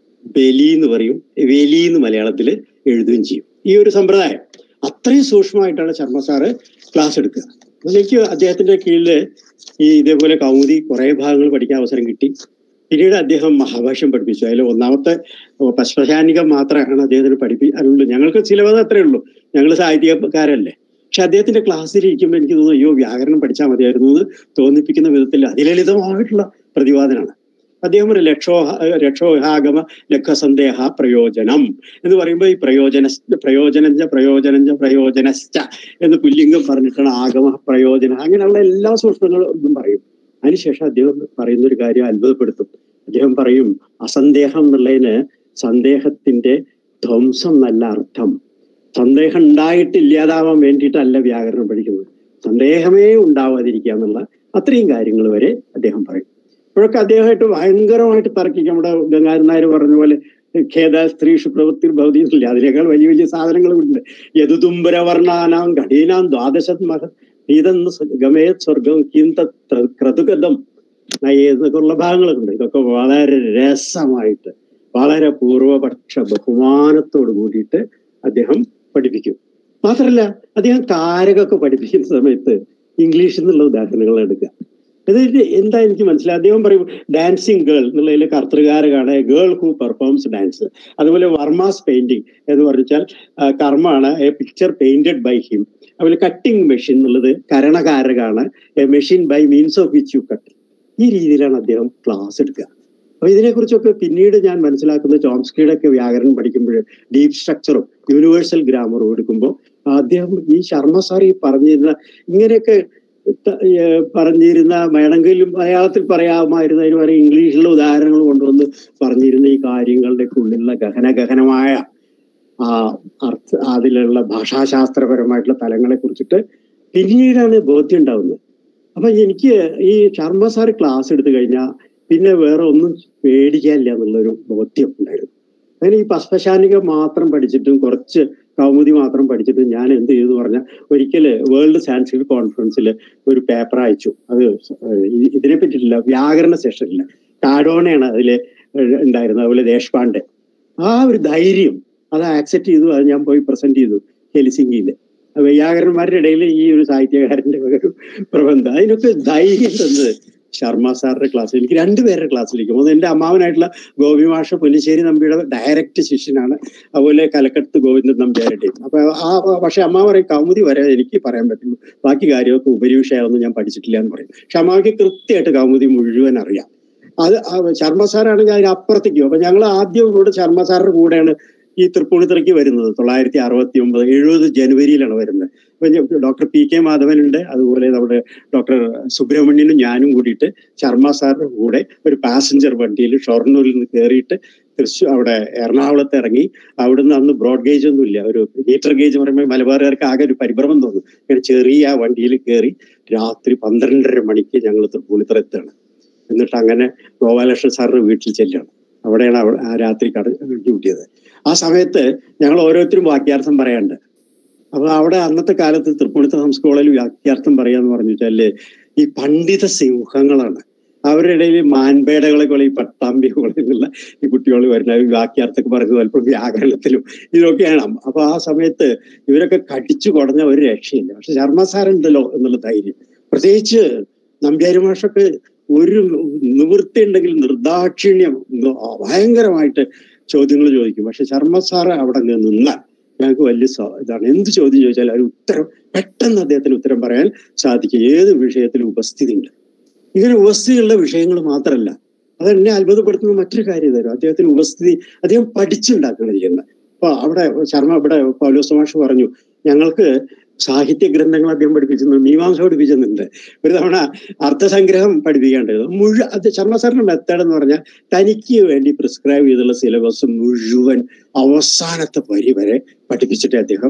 ബലി എന്ന് പറയും വെലി എന്ന് മലയാളത്തിൽ എഴുതുകയും ചെയ്യും ഈ ഒരു സമ്പ്രദായം അത്രയും സൂക്ഷ്മമായിട്ടാണ് ശർമ്മ സാറ് ക്ലാസ് എടുക്കുക എനിക്ക് അദ്ദേഹത്തിന്റെ കീഴിൽ ഈ ഇതേപോലെ കൗമുദി കുറെ ഭാഗങ്ങൾ പഠിക്കാൻ അവസരം കിട്ടി പിന്നീട് അദ്ദേഹം മഹാഭാഷ്യം പഠിപ്പിച്ചു അതിൽ ഒന്നാമത്തെ പശ്മശാനികം മാത്രമാണ് അദ്ദേഹത്തിന് പഠിപ്പിക്കാനുള്ളൂ ഞങ്ങൾക്ക് സിലബസ് അത്രേ ഉള്ളൂ ഞങ്ങൾ സാഹിത്യകാരല്ലേ പക്ഷെ അദ്ദേഹത്തിന്റെ ക്ലാസ്സിൽ ഇരിക്കുമ്പോൾ എനിക്ക് തോന്നുന്നു അയ്യോ വ്യാകരണം പഠിച്ചാൽ മതിയായിരുന്നു എന്ന് തോന്നിപ്പിക്കുന്ന വിധത്തിൽ അതിലളിതമായിട്ടുള്ള പ്രതിപാദനമാണ് അദ്ദേഹം ഒരു ലക്ഷോ രക്ഷോഹാഗമ ലഖസന്ദേഹ പ്രയോജനം എന്ന് പറയുമ്പോൾ ഈ പ്രയോജന പ്രയോജനഞ്ച പ്രയോജനഞ്ച പ്രയോജനശ്ച എന്ന് പുല്ലിംഗം പറഞ്ഞിട്ടാണ് ആഗമ പ്രയോജനം അങ്ങനെയുള്ള എല്ലാ സൂക്ഷ്മങ്ങളും ഇതും പറയും അതിനുശേഷം അദ്ദേഹം പറയുന്ന ഒരു കാര്യം അത്ഭുതപ്പെടുത്തും അദ്ദേഹം പറയും അസന്ദേഹം എന്നുള്ളതിന് സന്ദേഹത്തിന്റെ ധ്വംസം നല്ല അർത്ഥം സന്ദേഹം ഉണ്ടായിട്ട് ഇല്ലാതാവാൻ വേണ്ടിയിട്ടല്ല വ്യാകരണം പഠിക്കുന്നത് സന്ദേഹമേ ഉണ്ടാവാതിരിക്കുക എന്നുള്ള അത്രയും കാര്യങ്ങൾ വരെ അദ്ദേഹം പറയും ഇപ്പോഴൊക്കെ അദ്ദേഹമായിട്ട് ഭയങ്കരമായിട്ട് തർക്കിക്കും നമ്മുടെ ഗംഗാരൻ നായർ പറഞ്ഞ പോലെ ഖേദ സ്ത്രീഷു പ്രവൃത്തി ഭൗതി എന്നില്ല അതിനേക്കാൾ വലിയ വലിയ സാധനങ്ങളുണ്ട് യദുതുംബരവർണ്ണാനാം ഘടീനാം ദ്വാദശത് മഹ ഇതെന്ന് ഗമേ സ്വർഗം കിന്ത ക്രതുഗതം എന്നൊക്കെയുള്ള ഭാഗങ്ങളൊക്കെ ഉണ്ട് ഇതൊക്കെ വളരെ രസമായിട്ട് വളരെ പൂർവപക്ഷ ബഹുമാനത്തോട് കൂടിയിട്ട് അദ്ദേഹം പഠിപ്പിക്കും മാത്രല്ല അദ്ദേഹം കാരകൊക്കെ പഠിപ്പിക്കുന്ന സമയത്ത് ഇംഗ്ലീഷിൽ നിന്നുള്ള ഉദാഹരണങ്ങൾ എടുക്കുക അതായത് എന്താ എനിക്ക് മനസ്സിലായി അദ്ദേഹം പറയും ഡാൻസിങ് ഗേൾ എന്നുള്ളതിൽ കർത്തൃകാരകാണ് ഗേൾ ഹൂ പെർഫോംസ് ഡാൻസ് അതുപോലെ വർമാസ് പെയിന്റിങ് എന്ന് പറഞ്ഞാൽ കർമ്മമാണ് a picture painted by him അതുപോലെ കട്ടിംഗ് മെഷീൻ എന്നുള്ളത് കരണകാരകാണ് a machine by means of which you cut ഈ രീതിയിലാണ് അദ്ദേഹം ക്ലാസ് എടുക്കുക അപ്പൊ ഇതിനെക്കുറിച്ചൊക്കെ പിന്നീട് ഞാൻ മനസ്സിലാക്കുന്ന ചോംസ്കിയുടെ ഒക്കെ വ്യാകരണം പഠിക്കുമ്പോൾ ഡീപ് സ്ട്രക്ചറും യൂണിവേഴ്സൽ ഗ്രാമറും എടുക്കുമ്പോൾ അദ്ദേഹം ഈ ശർമ്മ സാർ ഈ പറഞ്ഞിരുന്ന ഇങ്ങനെയൊക്കെ പറഞ്ഞിരുന്ന വേണമെങ്കിലും മലയാളത്തിൽ പറയാമായിരുന്നു അതിന് പറയും ഇംഗ്ലീഷിലെ ഉദാഹരണങ്ങൾ കൊണ്ടുവന്ന് പറഞ്ഞിരുന്ന ഈ കാര്യങ്ങളുടെ ഉള്ളിലുള്ള ഗഹന ഗഹനമായ ആ അർത്ഥ അതിലുള്ള ഭാഷാശാസ്ത്രപരമായിട്ടുള്ള തലങ്ങളെ കുറിച്ചിട്ട് പിന്നീടാണ് ബോധ്യം ഉണ്ടാവുന്നത് അപ്പൊ എനിക്ക് ഈ ശർമ്മ സാർ ക്ലാസ് എടുത്തു കഴിഞ്ഞാൽ പിന്നെ വേറെ ഒന്നും പേടിക്കാനില്ല എന്നുള്ളൊരു ബോധ്യം ഉണ്ടായിരുന്നു അങ്ങനെ ഈ പശ്മശാനിക മാത്രം പഠിച്ചിട്ടും കുറച്ച് കൗമുദി മാത്രം പഠിച്ചിട്ട് ഞാൻ എന്ത് ചെയ്തു പറഞ്ഞാൽ ഒരിക്കൽ വേൾഡ് സാൻസ്ക്രിറ്റ് കോൺഫറൻസിൽ ഒരു പേപ്പർ അയച്ചു അത് ഇതിനെ പറ്റിയിട്ടില്ല വ്യാകരണ സെഷനില്ല കാഡോണയാണ് അതിൽ ഉണ്ടായിരുന്നത് അതുപോലെ ദേശ്പാണ്ഡെ ആ ഒരു ധൈര്യം അത് ആക്സെപ്റ്റ് ചെയ്തു അത് ഞാൻ പോയി പ്രസന്റ് ചെയ്തു ഹെലിസിംഗിയിൽ വ്യാകരണന്മാരുടെ ഇടയിൽ ഈ ഒരു സാഹിത്യകാരന്റെ ഒരു പ്രബന്ധം അതിനൊക്കെ ധൈര്യം തന്നത് ശർമ്മ സാറിന്റെ ക്ലാസ്സിൽ എനിക്ക് രണ്ടുപേരുടെ ക്ലാസ്സിലേക്ക് ഒന്ന് എന്റെ അമ്മാവനായിട്ടുള്ള ഗോപിമാഷ പുല്ലിശ്ശേരി നമ്പിയുടെ ഡയറക്റ്റ് ശിഷ്യനാണ് അതുപോലെ കലക്കത്ത് ഗോവിന്ദൻ നമ്പ്യാരുടെയും അപ്പൊ ആ പക്ഷെ അമ്മാവ് പറയും കൗമുദി വരെ എനിക്ക് പറയാൻ പറ്റുള്ളൂ ബാക്കി കാര്യമൊക്കെ ഉപരിവിഷയമൊന്നും ഞാൻ പഠിച്ചിട്ടില്ല എന്ന് പറയും പക്ഷെ അമ്മാവയ്ക്ക് കൃത്യമായിട്ട് കൗമുദി മുഴുവൻ അറിയാം അത് ശർമ്മ സാറാണെങ്കിൽ അതിനപ്പുറത്തേക്കും അപ്പൊ ഞങ്ങൾ ആദ്യം ഇവിടെ ശർമ്മ സാറിന്റെ കൂടെയാണ് ഈ തൃപ്പൂണിത്തുറയ്ക്ക് വരുന്നത് തൊള്ളായിരത്തി അറുപത്തി ഒമ്പത് എഴുപത് ജനുവരിയിലാണ് വരുന്നത് അപ്പൊ ഡോക്ടർ പി കെ മാധവനുണ്ട് അതുപോലെ നമ്മുടെ ഡോക്ടർ സുബ്രഹ്മണ്യനും ഞാനും കൂടിയിട്ട് ശർമ്മ സാറിന്റെ കൂടെ ഒരു പാസഞ്ചർ വണ്ടിയിൽ ഷൊർണൂരിൽ നിന്ന് കയറിയിട്ട് തൃശ്ശൂർ അവിടെ എറണാകുളത്ത് ഇറങ്ങി അവിടുന്ന് അന്ന് ബ്രോഡ് ഗേജ് ഒന്നും ഇല്ല ഒരു മീറ്റർ ഗേജ് പറയുമ്പോൾ മലബാറുകാർക്ക് ആകെ ഒരു പരിഭ്രമം തോന്നും ഇങ്ങനെ ചെറിയ ആ വണ്ടിയിൽ കയറി രാത്രി പന്ത്രണ്ടര മണിക്ക് ഞങ്ങൾ തൃപ്പൂണിത്തുറ എത്തുകയാണ് എന്നിട്ട് അങ്ങനെ ഗോപാലകൃഷ്ണൻ സാറിന്റെ വീട്ടിൽ ചെല്ലുകയാണ് അവിടെയാണ് അവിടെ ആ രാത്രി കട ഡ്യൂട്ടി ചെയ്തത് ആ സമയത്ത് ഞങ്ങൾ ഓരോരുത്തരും വാക്യാർത്ഥം പറയാണ്ട് അപ്പൊ അവിടെ അന്നത്തെ കാലത്ത് തൃപ്പൂണിത്തുറ സംസ്കൃത കോളേജിൽ വാക്യാർത്ഥം പറയാന്ന് പറഞ്ഞു വെച്ചാല് ഈ പണ്ഡിത സിംഹങ്ങളാണ് അവരുടെ ഇടയിൽ മാൻപേടകളെ പോലെ ഈ പട്ടാമ്പി പോലെ എന്നുള്ള ഈ കുട്ടികൾ വരുന്ന വാക്യാർത്ഥമൊക്കെ പറയുന്നത് ചിലപ്പോൾ വ്യാകരണത്തിലും ഇതൊക്കെയാണ് അപ്പൊ ആ സമയത്ത് ഇവരൊക്കെ കടിച്ചു കുടഞ്ഞ ഒരു രക്ഷയില്ല പക്ഷെ ശർമ്മ സാറുണ്ടല്ലോ എന്നുള്ള ധൈര്യം പ്രത്യേകിച്ച് നമ്പ്യാരി മാഷൊക്കെ ഒരു നിവൃത്തി ഉണ്ടെങ്കിൽ നിർദാക്ഷിണ്യം ഭയങ്കരമായിട്ട് ചോദ്യങ്ങൾ ചോദിക്കും പക്ഷെ ശർമ്മ സാറ് അവിടെ നിന്നാൽ ഞങ്ങൾക്ക് വലിയ ഇതാണ് എന്ത് ചോദ്യം ചോദിച്ചാൽ ഒരു ഉത്തരം പെട്ടെന്ന് അദ്ദേഹത്തിന് ഉത്തരം പറയാൻ സാധിക്കും ഏത് വിഷയത്തിലും ഉപസ്ഥിതി ഉണ്ട് ഇങ്ങനെ ഉപസ്ഥിതിയുള്ള വിഷയങ്ങൾ മാത്രമല്ല അത് എന്നെ അത്ഭുതപ്പെടുത്തുന്ന മറ്റൊരു കാര്യം തരും അദ്ദേഹത്തിന് ഉപസ്ഥിതി അദ്ദേഹം പഠിച്ചുണ്ടാക്കുകയാണ് ചെയ്യുന്നത് അപ്പൊ അവിടെ ശർമ്മ ഇവിടെ പൗലോസ് മാഷ് പറഞ്ഞു ഞങ്ങൾക്ക് സാഹിത്യ ഗ്രന്ഥങ്ങൾ അദ്ദേഹം പഠിപ്പിച്ചിട്ടുണ്ട് മീമാംസ പഠിപ്പിച്ചിട്ടുണ്ട് ഒരു തവണ അർത്ഥസംഗ്രഹം പഠിപ്പിക്കേണ്ടത് മുഴുവൻ അത് ശർമ്മ സാറിന്റെ മെത്തേഡ് എന്ന് പറഞ്ഞാൽ തനിക്ക് വേണ്ടി പ്രിസ്ക്രൈബ് ചെയ്തുള്ള സിലബസ് മുഴുവൻ അവസാനത്തെ വരി വരെ പഠിപ്പിച്ചിട്ട് അദ്ദേഹം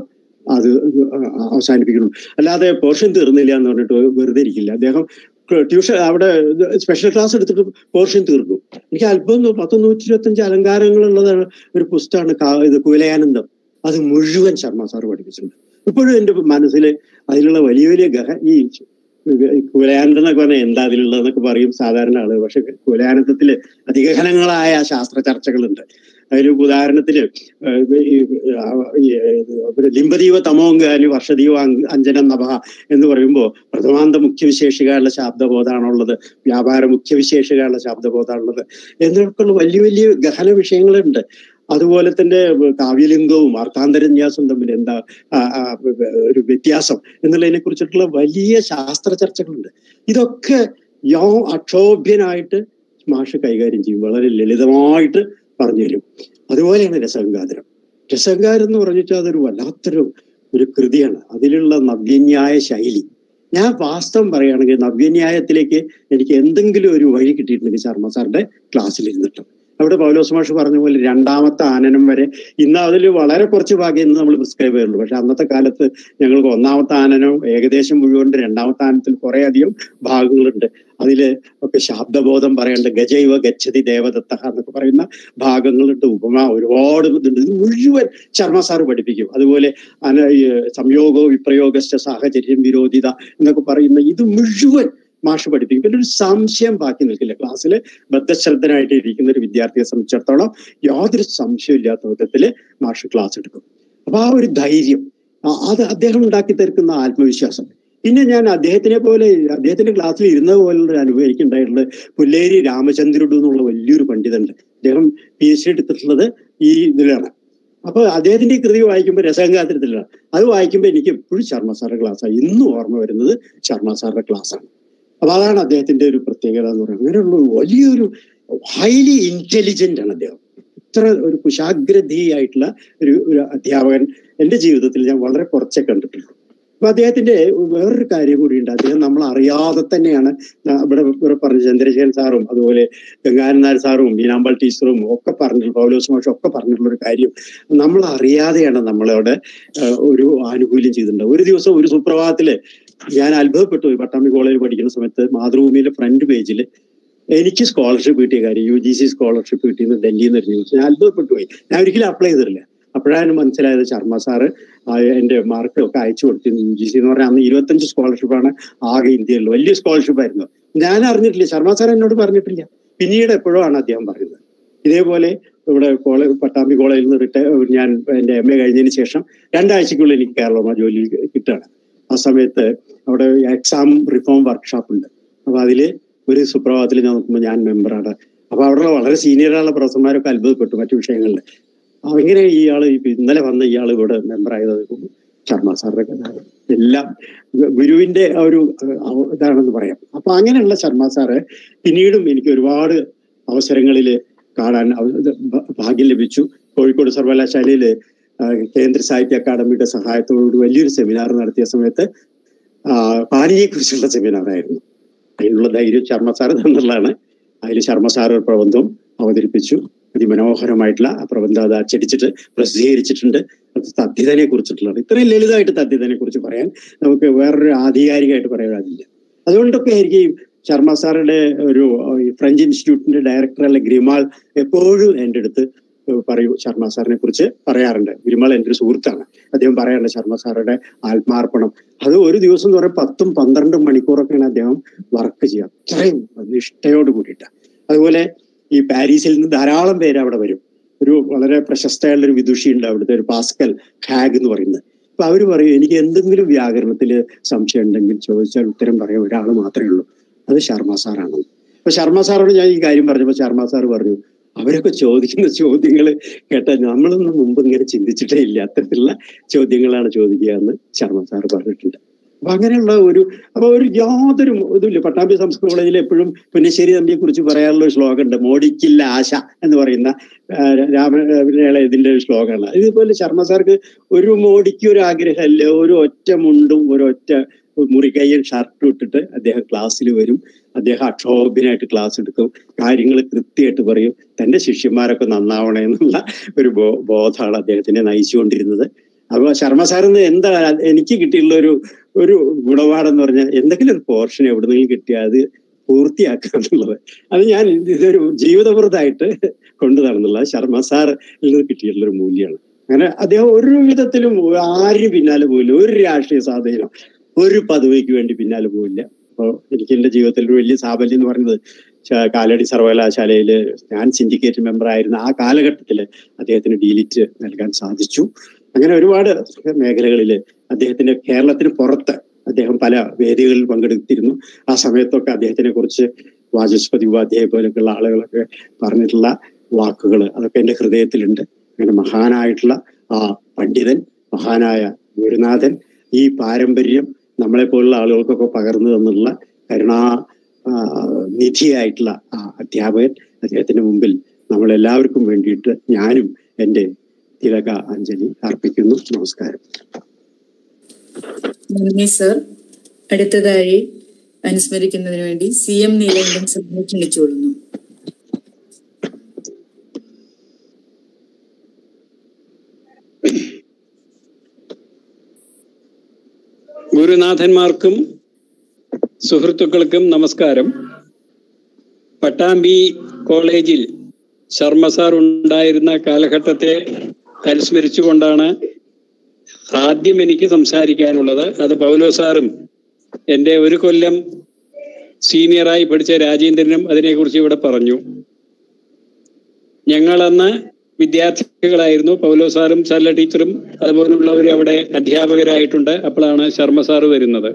അത് അവസാനിപ്പിക്കണം അല്ലാതെ പോർഷൻ തീർന്നില്ല എന്ന് പറഞ്ഞിട്ട് വെറുതെ ഇരിക്കില്ല അദ്ദേഹം ട്യൂഷൻ അവിടെ സ്പെഷ്യൽ ക്ലാസ് എടുത്തിട്ട് പോർഷൻ തീർന്നു എനിക്ക് അല്പം പത്ത് നൂറ്റി ഇരുപത്തഞ്ച് അലങ്കാരങ്ങളുള്ളതാണ് ഒരു പുസ്തകമാണ് കാ- ഇത് കുലയാനന്ദം അത് മുഴുവൻ ശർമ്മ സാർ പഠിപ്പിച്ചിട്ടുണ്ട് ഇപ്പോഴും എൻ്റെ മനസ്സിൽ അതിലുള്ള വലിയ വലിയ ഗഹ ഈ കുലയാനന്ദം എന്നൊക്കെ പറഞ്ഞാൽ എന്താ അതിലുള്ളതെന്നൊക്കെ പറയും സാധാരണ ആള് പക്ഷെ കുലയാനന്ദത്തില് അതിഗഹനങ്ങളായ ശാസ്ത്ര ചർച്ചകളുണ്ട് അതിൽ ഉദാഹരണത്തിന് ഏഹ് ഈ ഈ ഏഹ് ലിംബദീവ തമോങ്കാലി വർഷദീവ അങ്- അഞ്ജനം നഭ എന്ന് പറയുമ്പോൾ പ്രഥമാന്ത മുഖ്യവിശേഷികളുടെ ശാബ്ദബോധമാണുള്ളത് വ്യാപാര മുഖ്യവിശേഷികളുടെ ശാബ്ദബോധമാണുള്ളത് എന്നൊക്കെയുള്ള വലിയ വലിയ ഗഹന വിഷയങ്ങളുണ്ട് അതുപോലെ തന്നെ കാവ്യലിംഗവും അർത്ഥാന്തരന്യാസവും തമ്മിൽ എന്താ ആ, ആ, ഒരു വ്യത്യാസം എന്നുള്ളതിനെ കുറിച്ചിട്ടുള്ള വലിയ ശാസ്ത്ര ചർച്ചകളുണ്ട് ഇതൊക്കെ യോ അക്ഷോഭ്യനായിട്ട് മാഷ് കൈകാര്യം ചെയ്യും വളരെ ലളിതമായിട്ട് പറഞ്ഞു തരും അതുപോലെയാണ് രസഗംഗാധരം രസഗംഗാധരം എന്ന് പറഞ്ഞിട്ട് അതൊരു വല്ലാത്തൊരു ഒരു കൃതിയാണ് അതിലുള്ള നവ്യന്യായ ശൈലി ഞാൻ വാസ്തവം പറയുകയാണെങ്കിൽ നവ്യന്യായത്തിലേക്ക് എനിക്ക് എന്തെങ്കിലും ഒരു വഴി കിട്ടിയിട്ടുണ്ടെങ്കിൽ ശർമ്മ സാറിന്റെ ക്ലാസ്സിൽ ഇരുന്നിട്ട് അവിടെ പൗലോസ് മാഷ് പറഞ്ഞ പോലെ രണ്ടാമത്തെ ആനനം വരെ ഇന്ന് അതിൽ വളരെ കുറച്ച് ഭാഗം ഇന്ന് നമ്മൾ പ്രിസ്ക്രൈബ് ചെയ്യുള്ളൂ പക്ഷെ അന്നത്തെ കാലത്ത് ഞങ്ങൾക്ക് ഒന്നാമത്തെ ആനനം ഏകദേശം മുഴുവൻ രണ്ടാമത്തെ ആനത്തിൽ കുറെ അധികം ഭാഗങ്ങളുണ്ട് അതില് ഒക്കെ ശാബ്ദബോധം പറയേണ്ട ഗജൈവ ഗച്ഛതി ദേവദത്ത എന്നൊക്കെ പറയുന്ന ഭാഗങ്ങളുണ്ട് ഉപമ ഒരുപാട് ഇതുണ്ട് ഇത് മുഴുവൻ ശർമ്മ സാറ് പഠിപ്പിക്കും അതുപോലെ അന- ഈ സംയോഗോ വിപ്രയോഗസ്ഥ സാഹചര്യം വിരോധിത എന്നൊക്കെ പറയുന്ന ഇത് മുഴുവൻ മാഷ് പഠിപ്പിക്കും പിന്നെ ഒരു സംശയം ബാക്കി നിൽക്കില്ല ക്ലാസ്സിൽ ബദ്ധശ്രദ്ധനായിട്ട് ഇരിക്കുന്ന ഒരു വിദ്യാർത്ഥിയെ സംബന്ധിച്ചിടത്തോളം യാതൊരു സംശയമില്ലാത്ത വിധത്തില് മാഷ് ക്ലാസ് എടുക്കും അപ്പൊ ആ ഒരു ധൈര്യം ആ- അത് അദ്ദേഹം ഉണ്ടാക്കി തീർക്കുന്ന ആത്മവിശ്വാസം പിന്നെ ഞാൻ അദ്ദേഹത്തിനെ പോലെ അദ്ദേഹത്തിന്റെ ക്ലാസ്സിൽ ഇരുന്ന പോലുള്ള ഒരു അനുഭവം എനിക്ക് ഉണ്ടായിട്ടുള്ളത് പുല്ലേരി രാമചന്ദ്രുഡു എന്നുള്ള വലിയൊരു പണ്ഡിതനുണ്ട് അദ്ദേഹം പി എച്ച് ഡി എടുത്തിട്ടുള്ളത് ഈ ഇതിലാണ് അപ്പൊ അദ്ദേഹത്തിന്റെ ഈ കൃതി വായിക്കുമ്പോൾ രസഗംഗാത്രത്തിലാണ് അത് വായിക്കുമ്പോൾ എനിക്ക് എപ്പോഴും ശർമ്മ സാറിന്റെ ക്ലാസ്സാണ് ഇന്നും ഓർമ്മ വരുന്നത് ശർമ്മ സാറിന്റെ ക്ലാസ്സാണ് അപ്പൊ അതാണ് അദ്ദേഹത്തിന്റെ ഒരു പ്രത്യേകത എന്ന് പറയുന്നത് അങ്ങനെയുള്ള ഒരു വലിയൊരു ഹൈലി ഇന്റലിജന്റ് ആണ് അദ്ദേഹം ഇത്ര ഒരു കുശാഗ്രധിയായിട്ടുള്ള ഒരു ഒരു അധ്യാപകൻ എന്റെ ജീവിതത്തിൽ ഞാൻ വളരെ കുറച്ചേ കണ്ടിട്ടുള്ളൂ അപ്പൊ അദ്ദേഹത്തിന്റെ വേറൊരു കാര്യം കൂടിയുണ്ട് അദ്ദേഹം നമ്മൾ അറിയാതെ തന്നെയാണ് ഞാൻ ഇവിടെ ഇവിടെ പറഞ്ഞ ചന്ദ്രശേഖരൻ സാറും അതുപോലെ ഗംഗാനൻ നായർ സാറും മീനാമ്പാൾ ടീച്ചറും ഒക്കെ പറഞ്ഞിട്ടുള്ള പൗലോസ് മാഷും ഒക്കെ പറഞ്ഞിട്ടുള്ള ഒരു കാര്യം നമ്മൾ അറിയാതെയാണ് നമ്മളോട് ഏഹ്, ഒരു ആനുകൂല്യം ചെയ്തിട്ടുണ്ട് ഒരു ദിവസം ഒരു സുപ്രഭാതത്തില് ഞാൻ അത്ഭുതപ്പെട്ടു പോയി പട്ടാമ്പി കോളേജിൽ പഠിക്കുന്ന സമയത്ത് മാതൃഭൂമിയിലെ ഫ്രണ്ട് പേജിൽ എനിക്ക് സ്കോളർഷിപ്പ് കിട്ടിയ കാര്യം യു ജി സി സ്കോളർഷിപ്പ് കിട്ടിയെന്ന് ഡൽഹിയിൽ നിന്ന് ഒരു ന്യൂസ് ഞാൻ അത്ഭുതപ്പെട്ടു പോയി ഞാൻ ഒരിക്കലും അപ്ലൈ ചെയ്തിട്ടില്ല അപ്പോഴാണ് മനസ്സിലായത് ശർമ്മ സാറ് ആ എന്റെ മാർക്ക് ഒക്കെ അയച്ചു കൊടുത്തു യു ജി സി എന്ന് പറഞ്ഞാൽ അന്ന് ഇരുപത്തഞ്ച് സ്കോളർഷിപ്പാണ് ആകെ ഇന്ത്യയിൽ വലിയ സ്കോളർഷിപ്പ് ആയിരുന്നു ഞാൻ അറിഞ്ഞിട്ടില്ല ശർമ്മ സാർ എന്നോട് പറഞ്ഞിട്ടില്ല പിന്നീട് എപ്പോഴോ ആണ് അദ്ദേഹം പറയുന്നത് ഇതേപോലെ ഇവിടെ കോളേജ് പട്ടാമ്പി കോളേജിൽ നിന്ന് റിട്ടയർ ഞാൻ എന്റെ എം എ കഴിഞ്ഞതിന് ശേഷം രണ്ടാഴ്ചക്കുള്ളിൽ എനിക്ക് കേരള ജോലി കിട്ടുകയാണ് ആ സമയത്ത് അവിടെ എക്സാം റിഫോം വർക്ക്ഷോപ്പ് ഉണ്ട് അപ്പൊ അതില് ഒരു സുപ്രഭാതത്തിൽ ഞാൻ നോക്കുമ്പോൾ ഞാൻ മെമ്പറാണ് അപ്പൊ അവിടെ വളരെ സീനിയറായുള്ള പ്രൊഫസർമാരൊക്കെ അത്ഭുതപ്പെട്ടു മറ്റു വിഷയങ്ങളിൽ അപ്പൊ എങ്ങനെ ഇയാള് ഇപ്പൊ ഇന്നലെ വന്ന ഇയാൾ ഇവിടെ മെമ്പറായത് ശർമ്മ സാറിന്റെ കഥ എല്ലാം ഗു- ഗുരുവിന്റെ ആ ഒരു അഹ്, ഇതാണെന്ന് പറയാം അപ്പൊ അങ്ങനെയുള്ള ശർമ്മ സാറ് പിന്നീടും എനിക്ക് ഒരുപാട് അവസരങ്ങളിൽ കാണാൻ അവ- ഇത് ഭ- ഭാഗ്യം ലഭിച്ചു കോഴിക്കോട് സർവകലാശാലയില് ആ, കേന്ദ്ര സാഹിത്യ അക്കാദമിയുടെ സഹായത്തോടുകൂടി വലിയൊരു സെമിനാർ നടത്തിയ സമയത്ത് പാനിയെ കുറിച്ചുള്ള സെമിനാർ ആയിരുന്നു അതിനുള്ള ധൈര്യം ശർമ്മ സാർ തന്നുള്ളതാണ് അതിൽ ശർമ്മ സാർ ഒരു പ്രബന്ധം അവതരിപ്പിച്ചു അതിമനോഹരമായിട്ടുള്ള ആ പ്രബന്ധം അത് അച്ചടിച്ചിട്ട് പ്രസിദ്ധീകരിച്ചിട്ടുണ്ട് അത് തദ്ധിതനെ കുറിച്ചിട്ടുള്ളത് ഇത്രയും ലളിതമായിട്ട് തദ്ധിതനെ കുറിച്ച് പറയാൻ നമുക്ക് വേറൊരു ആധികാരികമായിട്ട് പറയാനില്ല അതുകൊണ്ടൊക്കെ ആയിരിക്കും ശർമ്മ സാറുടെ ഒരു ഏഹ്, ഈ ഫ്രഞ്ച് ഇൻസ്റ്റിറ്റ്യൂട്ടിന്റെ ഡയറക്ടർ അല്ലെ ഗ്രിമാൾ എപ്പോഴും എൻ്റെ അടുത്ത് ഏഹ്, പറയൂ ശർമ്മ സാറിനെ കുറിച്ച് പറയാറുണ്ട് ഗ്രിമാൾ എൻ്റെ ഒരു സുഹൃത്താണ് അദ്ദേഹം പറയാറുണ്ട് ശർമ്മ സാറുടെ ആത്മാർപ്പണം അത് ഒരു ദിവസം എന്ന് പറയുമ്പോൾ പത്തും പന്ത്രണ്ടും മണിക്കൂറൊക്കെയാണ് അദ്ദേഹം വർക്ക് ചെയ്യുക അത്രയും നിഷ്ഠയോട് കൂടിയിട്ട് അതുപോലെ ഈ പാരീസിൽ നിന്ന് ധാരാളം പേര് അവിടെ വരും ഒരു വളരെ പ്രശസ്തയായുള്ള ഒരു വിദുഷി ഉണ്ട് അവിടുത്തെ ഒരു പാസ്കൽ ഹാഗ് എന്ന് പറയുന്നത് അപ്പൊ അവര് പറയും എനിക്ക് എന്തെങ്കിലും വ്യാകരണത്തിൽ സംശയം ഉണ്ടെങ്കിൽ ചോദിച്ചാൽ ഉത്തരം പറയാൻ ഒരാൾ മാത്രമേ ഉള്ളൂ അത് ശർമ്മ സാറാണ് അപ്പൊ ശർമ്മ സാറോട് ഞാൻ ഈ കാര്യം പറഞ്ഞപ്പോൾ ശർമ്മ സാർ പറഞ്ഞു അവരൊക്കെ ചോദിക്കുന്ന ചോദ്യങ്ങൾ കേട്ടാൽ നമ്മളൊന്നും മുമ്പ് ഇങ്ങനെ ചിന്തിച്ചിട്ടേ ഇല്ല അത്തരത്തിലുള്ള ചോദ്യങ്ങളാണ് ചോദിക്കുക എന്ന് ശർമ്മ സാർ പറഞ്ഞിട്ടുണ്ട് അപ്പൊ അങ്ങനെയുള്ള ഒരു അപ്പൊ ഒരു യാതൊരു ഇതുമില്ല പട്ടാമ്പി സംസ്കൃത കോളേജിൽ എപ്പോഴും പുന്നശ്ശേരി തമ്പിയെ കുറിച്ച് പറയാനുള്ള ഒരു ശ്ലോകം ഉണ്ട് മോടിക്കില്ല ആശ എന്ന് പറയുന്ന ആ, രാമ ഇതിന്റെ ഒരു ശ്ലോകമാണ് ഇതുപോലെ ശർമ്മ സാർക്ക് ഒരു മോടിക്ക് ഒരു ആഗ്രഹമല്ല ഒരു ഒറ്റ മുണ്ടും ഒരു ഒറ്റ മുറികയ്യൻ ഷർട്ടും ഇട്ടിട്ട് അദ്ദേഹം ക്ലാസ്സിൽ വരും അദ്ദേഹം അക്ഷോഭ്യനായിട്ട് ക്ലാസ് എടുക്കും കാര്യങ്ങൾ കൃത്യമായിട്ട് പറയും തന്റെ ശിഷ്യന്മാരൊക്കെ നന്നാവണേ എന്നുള്ള ഒരു ബോ ബോധമാണ് അദ്ദേഹത്തിനെ നയിച്ചുകൊണ്ടിരുന്നത് അപ്പൊ ശർമ്മ സാറിന്ന് എന്താ എനിക്ക് കിട്ടിയുള്ള ഒരു ഒരു ഗുണപാഠം പറഞ്ഞാൽ എന്തെങ്കിലും ഒരു പോർഷൻ എവിടെന്നെങ്കിലും കിട്ടിയാൽ അത് പൂർത്തിയാക്കുക എന്നുള്ളത് അത് ഞാൻ ഇതൊരു ജീവിതവൃതായിട്ട് കൊണ്ടു നടന്നുള്ളത് ശർമ്മ സാറിൽ നിന്ന് കിട്ടിയിട്ടുള്ള ഒരു മൂല്യമാണ് അങ്ങനെ അദ്ദേഹം ഒരു വിധത്തിലും ആരും പിന്നാലെ പോയില്ല ഒരു രാഷ്ട്രീയ സ്വാധീനം ഒരു പദവിക്ക് വേണ്ടി പിന്നാലെ പോയില്ല അപ്പോൾ എനിക്ക് എന്റെ ജീവിതത്തിൽ ഒരു വലിയ സാഫല്യം എന്ന് പറയുന്നത് ച- കാലടി സർവകലാശാലയിൽ ഞാൻ സിൻഡിക്കേറ്റ് മെമ്പർ ആയിരുന്ന ആ കാലഘട്ടത്തിൽ അദ്ദേഹത്തിന് ഡീലിറ്റ് നൽകാൻ സാധിച്ചു അങ്ങനെ ഒരുപാട് മേഖലകളിൽ അദ്ദേഹത്തിന് കേരളത്തിന് പുറത്ത് അദ്ദേഹം പല വേദികളിൽ പങ്കെടുത്തിരുന്നു ആ സമയത്തൊക്കെ അദ്ദേഹത്തിനെ കുറിച്ച് വാചസ്പതി ഉപാധ്യായ പോലെയൊക്കെയുള്ള ആളുകളൊക്കെ പറഞ്ഞിട്ടുള്ള വാക്കുകൾ അതൊക്കെ എൻ്റെ ഹൃദയത്തിലുണ്ട് അങ്ങനെ മഹാനായിട്ടുള്ള ആ പണ്ഡിതൻ മഹാനായ ഗുരുനാഥൻ ഈ പാരമ്പര്യം നമ്മളെ പോലുള്ള ആളുകൾക്കൊക്കെ പകർന്നു തന്നുള്ള കരുണാ ആ, നിധിയായിട്ടുള്ള ആ അധ്യാപകൻ അദ്ദേഹത്തിന്റെ മുമ്പിൽ നമ്മളെല്ലാവർക്കും വേണ്ടിയിട്ട് ഞാനും എൻ്റെ തിലക അഞ്ജലി അർപ്പിക്കുന്നു നമസ്കാരം നന്ദി സർ അടുത്തതായി അനുസ്മരിക്കുന്നതിന് വേണ്ടി സി എം നീലകണ്ഠൻ സാറിനെ ക്ഷണിച്ചുകൊള്ളുന്നു ഗുരുനാഥന്മാർക്കും സുഹൃത്തുക്കൾക്കും നമസ്കാരം പട്ടാമ്പി കോളേജിൽ ശർമ്മ സാർ ഉണ്ടായിരുന്ന കാലഘട്ടത്തെ അനുസ്മരിച്ചുകൊണ്ടാണ് ആദ്യം എനിക്ക് സംസാരിക്കാനുള്ളത് അത് പൗലോ സാറും എൻ്റെ ഒരു കൊല്ലം സീനിയറായി പഠിച്ച രാജേന്ദ്രനും അതിനെക്കുറിച്ച് ഇവിടെ പറഞ്ഞു ഞങ്ങളന്ന് വിദ്യാർത്ഥികളായിരുന്നു പൗലോ സാറും ചല്ല ടീച്ചറും അതുപോലുള്ളവർ അവിടെ അധ്യാപകരായിട്ടുണ്ട് അപ്പോഴാണ് ശർമ്മ സാറ് വരുന്നത്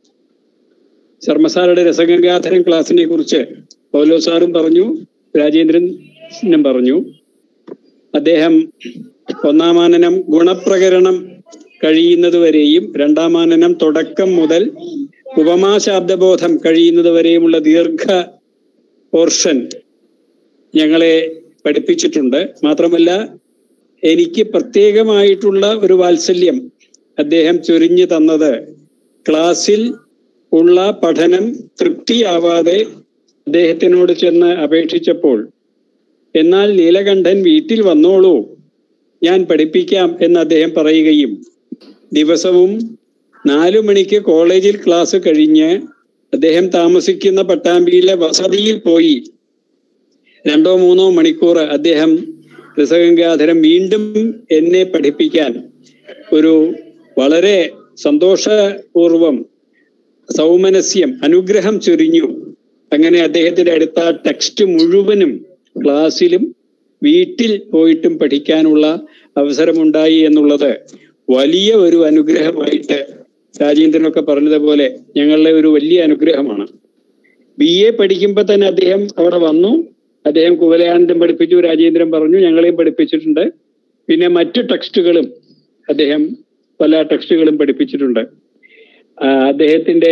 ശർമ്മ സാറുടെ രസഗംഗാധരൻ ക്ലാസിനെ കുറിച്ച് പൗലോ സാറും പറഞ്ഞു രാജേന്ദ്രനും പറഞ്ഞു അദ്ദേഹം ഒന്നാമാനനം ഗുണപ്രകരണം കഴിയുന്നതുവരെയും രണ്ടാമാനനം തുടക്കം മുതൽ ഉപമാശാബ്ദബോധം കഴിയുന്നതുവരെയുമുള്ള ദീർഘ പോർഷൻ ഞങ്ങളെ പഠിപ്പിച്ചിട്ടുണ്ട് മാത്രമല്ല എനിക്ക് പ്രത്യേകമായിട്ടുള്ള ഒരു വാത്സല്യം അദ്ദേഹം ചൊരിഞ്ഞു തന്നത് ക്ലാസ്സിൽ ഉള്ള പഠനം തൃപ്തിയാവാതെ അദ്ദേഹത്തിനോട് ചെന്ന് അപേക്ഷിച്ചപ്പോൾ എന്നാൽ നീലകണ്ഠൻ വീട്ടിൽ വന്നോളൂ ഞാൻ പഠിപ്പിക്കാം എന്ന് അദ്ദേഹം പറയുകയും ദിവസവും നാലു മണിക്ക് കോളേജിൽ ക്ലാസ് കഴിഞ്ഞ് അദ്ദേഹം താമസിക്കുന്ന പട്ടാമ്പിയിലെ വസതിയിൽ പോയി രണ്ടോ മൂന്നോ മണിക്കൂർ അദ്ദേഹം രസഗംഗാധരം വീണ്ടും എന്നെ പഠിപ്പിക്കാൻ ഒരു വളരെ സന്തോഷപൂർവം സൗമനസ്യം അനുഗ്രഹം ചൊരിഞ്ഞു അങ്ങനെ അദ്ദേഹത്തിന്റെ അടുത്ത ടെക്സ്റ്റ് മുഴുവനും ക്ലാസ്സിലും വീട്ടിൽ പോയിട്ടും പഠിക്കാനുള്ള അവസരമുണ്ടായി എന്നുള്ളത് വലിയ ഒരു അനുഗ്രഹമായിട്ട് രാജേന്ദ്രനൊക്കെ പറഞ്ഞതുപോലെ ഞങ്ങളുടെ ഒരു വലിയ അനുഗ്രഹമാണ് ബി എ പഠിക്കുമ്പോൾ തന്നെ അദ്ദേഹം അവിടെ വന്നു അദ്ദേഹം കുവലയാനന്ദം പഠിപ്പിച്ചു രാജേന്ദ്രൻ പറഞ്ഞു ഞങ്ങളെയും പഠിപ്പിച്ചിട്ടുണ്ട് പിന്നെ മറ്റു ടെക്സ്റ്റുകളും അദ്ദേഹം പല ടെക്സ്റ്റുകളും പഠിപ്പിച്ചിട്ടുണ്ട് ആ, അദ്ദേഹത്തിന്റെ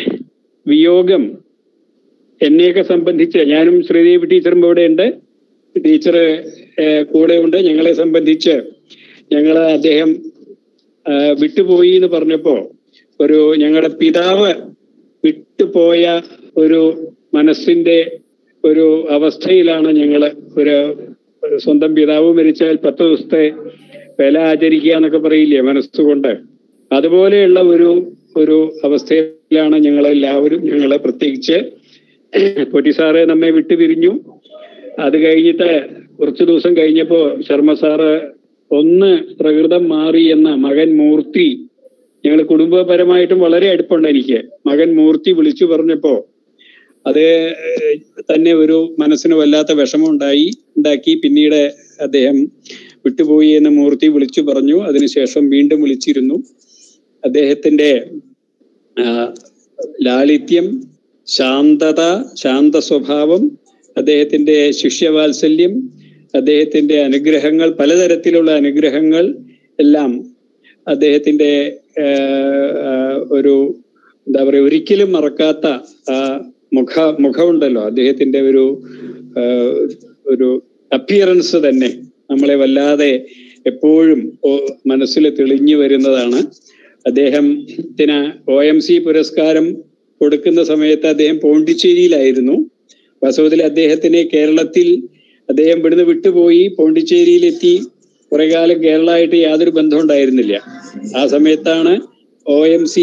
വിയോഗം എന്നെയൊക്കെ സംബന്ധിച്ച് ഞാനും ശ്രീദേവി ടീച്ചറും ഇവിടെ ഉണ്ട് ടീച്ചർ കൂടെ ഉണ്ട് ഞങ്ങളെ സംബന്ധിച്ച് ഞങ്ങൾ അദ്ദേഹം ആ, വിട്ടുപോയി എന്ന് പറഞ്ഞപ്പോ ഒരു ഞങ്ങളുടെ പിതാവ് വിട്ടുപോയ ഒരു മനസ്സിന്റെ ഒരു അവസ്ഥയിലാണ് ഞങ്ങൾ ഒരു ഒരു സ്വന്തം പിതാവ് മരിച്ചാൽ പത്ത് ദിവസത്തെ വില ആചരിക്കുക എന്നൊക്കെ പറയില്ലേ മനസ്സുകൊണ്ട് അതുപോലെയുള്ള ഒരു ഒരു അവസ്ഥയിലാണ് ഞങ്ങൾ എല്ലാവരും ഞങ്ങളെ പ്രത്യേകിച്ച് പൊറ്റി സാറ് നമ്മെ വിട്ടുപിരിഞ്ഞു അത് കഴിഞ്ഞിട്ട് കുറച്ചു ദിവസം കഴിഞ്ഞപ്പോ ശർമ്മ സാറ് ഒന്ന് പ്രകൃതം മാറി എന്ന മകൻ മൂർത്തി ഞങ്ങൾ കുടുംബപരമായിട്ടും വളരെ അടുപ്പുണ്ട് എനിക്ക് മകൻ മൂർത്തി വിളിച്ചു പറഞ്ഞപ്പോ അത് ഏഹ്, തന്നെ ഒരു മനസ്സിന് വല്ലാത്ത വിഷമം ഉണ്ടായി ഉണ്ടാക്കി പിന്നീട് അദ്ദേഹം വിട്ടുപോയി എന്ന് മൂർത്തി വിളിച്ചു പറഞ്ഞു അതിനുശേഷം വീണ്ടും വിളിച്ചിരുന്നു അദ്ദേഹത്തിന്റെ ആ, ലാളിത്യം ശാന്തത ശാന്ത സ്വഭാവം അദ്ദേഹത്തിന്റെ ശിഷ്യവാത്സല്യം അദ്ദേഹത്തിന്റെ അനുഗ്രഹങ്ങൾ പലതരത്തിലുള്ള അനുഗ്രഹങ്ങൾ എല്ലാം അദ്ദേഹത്തിന്റെ ആ, ആ, ഒരു എന്താ പറയുക ഒരിക്കലും മറക്കാത്ത ആ മുഖ മുഖമുണ്ടല്ലോ അദ്ദേഹത്തിന്റെ ഒരു ആ, ഒരു അപ്പിയറൻസ് തന്നെ നമ്മളെ വല്ലാതെ എപ്പോഴും ഓ- മനസ്സിൽ തെളിഞ്ഞു വരുന്നതാണ് അദ്ദേഹത്തിന് ഒ എം സി പുരസ്കാരം കൊടുക്കുന്ന സമയത്ത് അദ്ദേഹം പോണ്ടിച്ചേരിയിലായിരുന്നു വാസ്തവത്തിൽ അദ്ദേഹത്തിനെ കേരളത്തിൽ അദ്ദേഹം ഇവിടുന്ന് വിട്ടുപോയി പോണ്ടിച്ചേരിയിലെത്തി കുറെ കാലം കേരളമായിട്ട് യാതൊരു ബന്ധവും ഉണ്ടായിരുന്നില്ല ആ സമയത്താണ് ഒ എം സി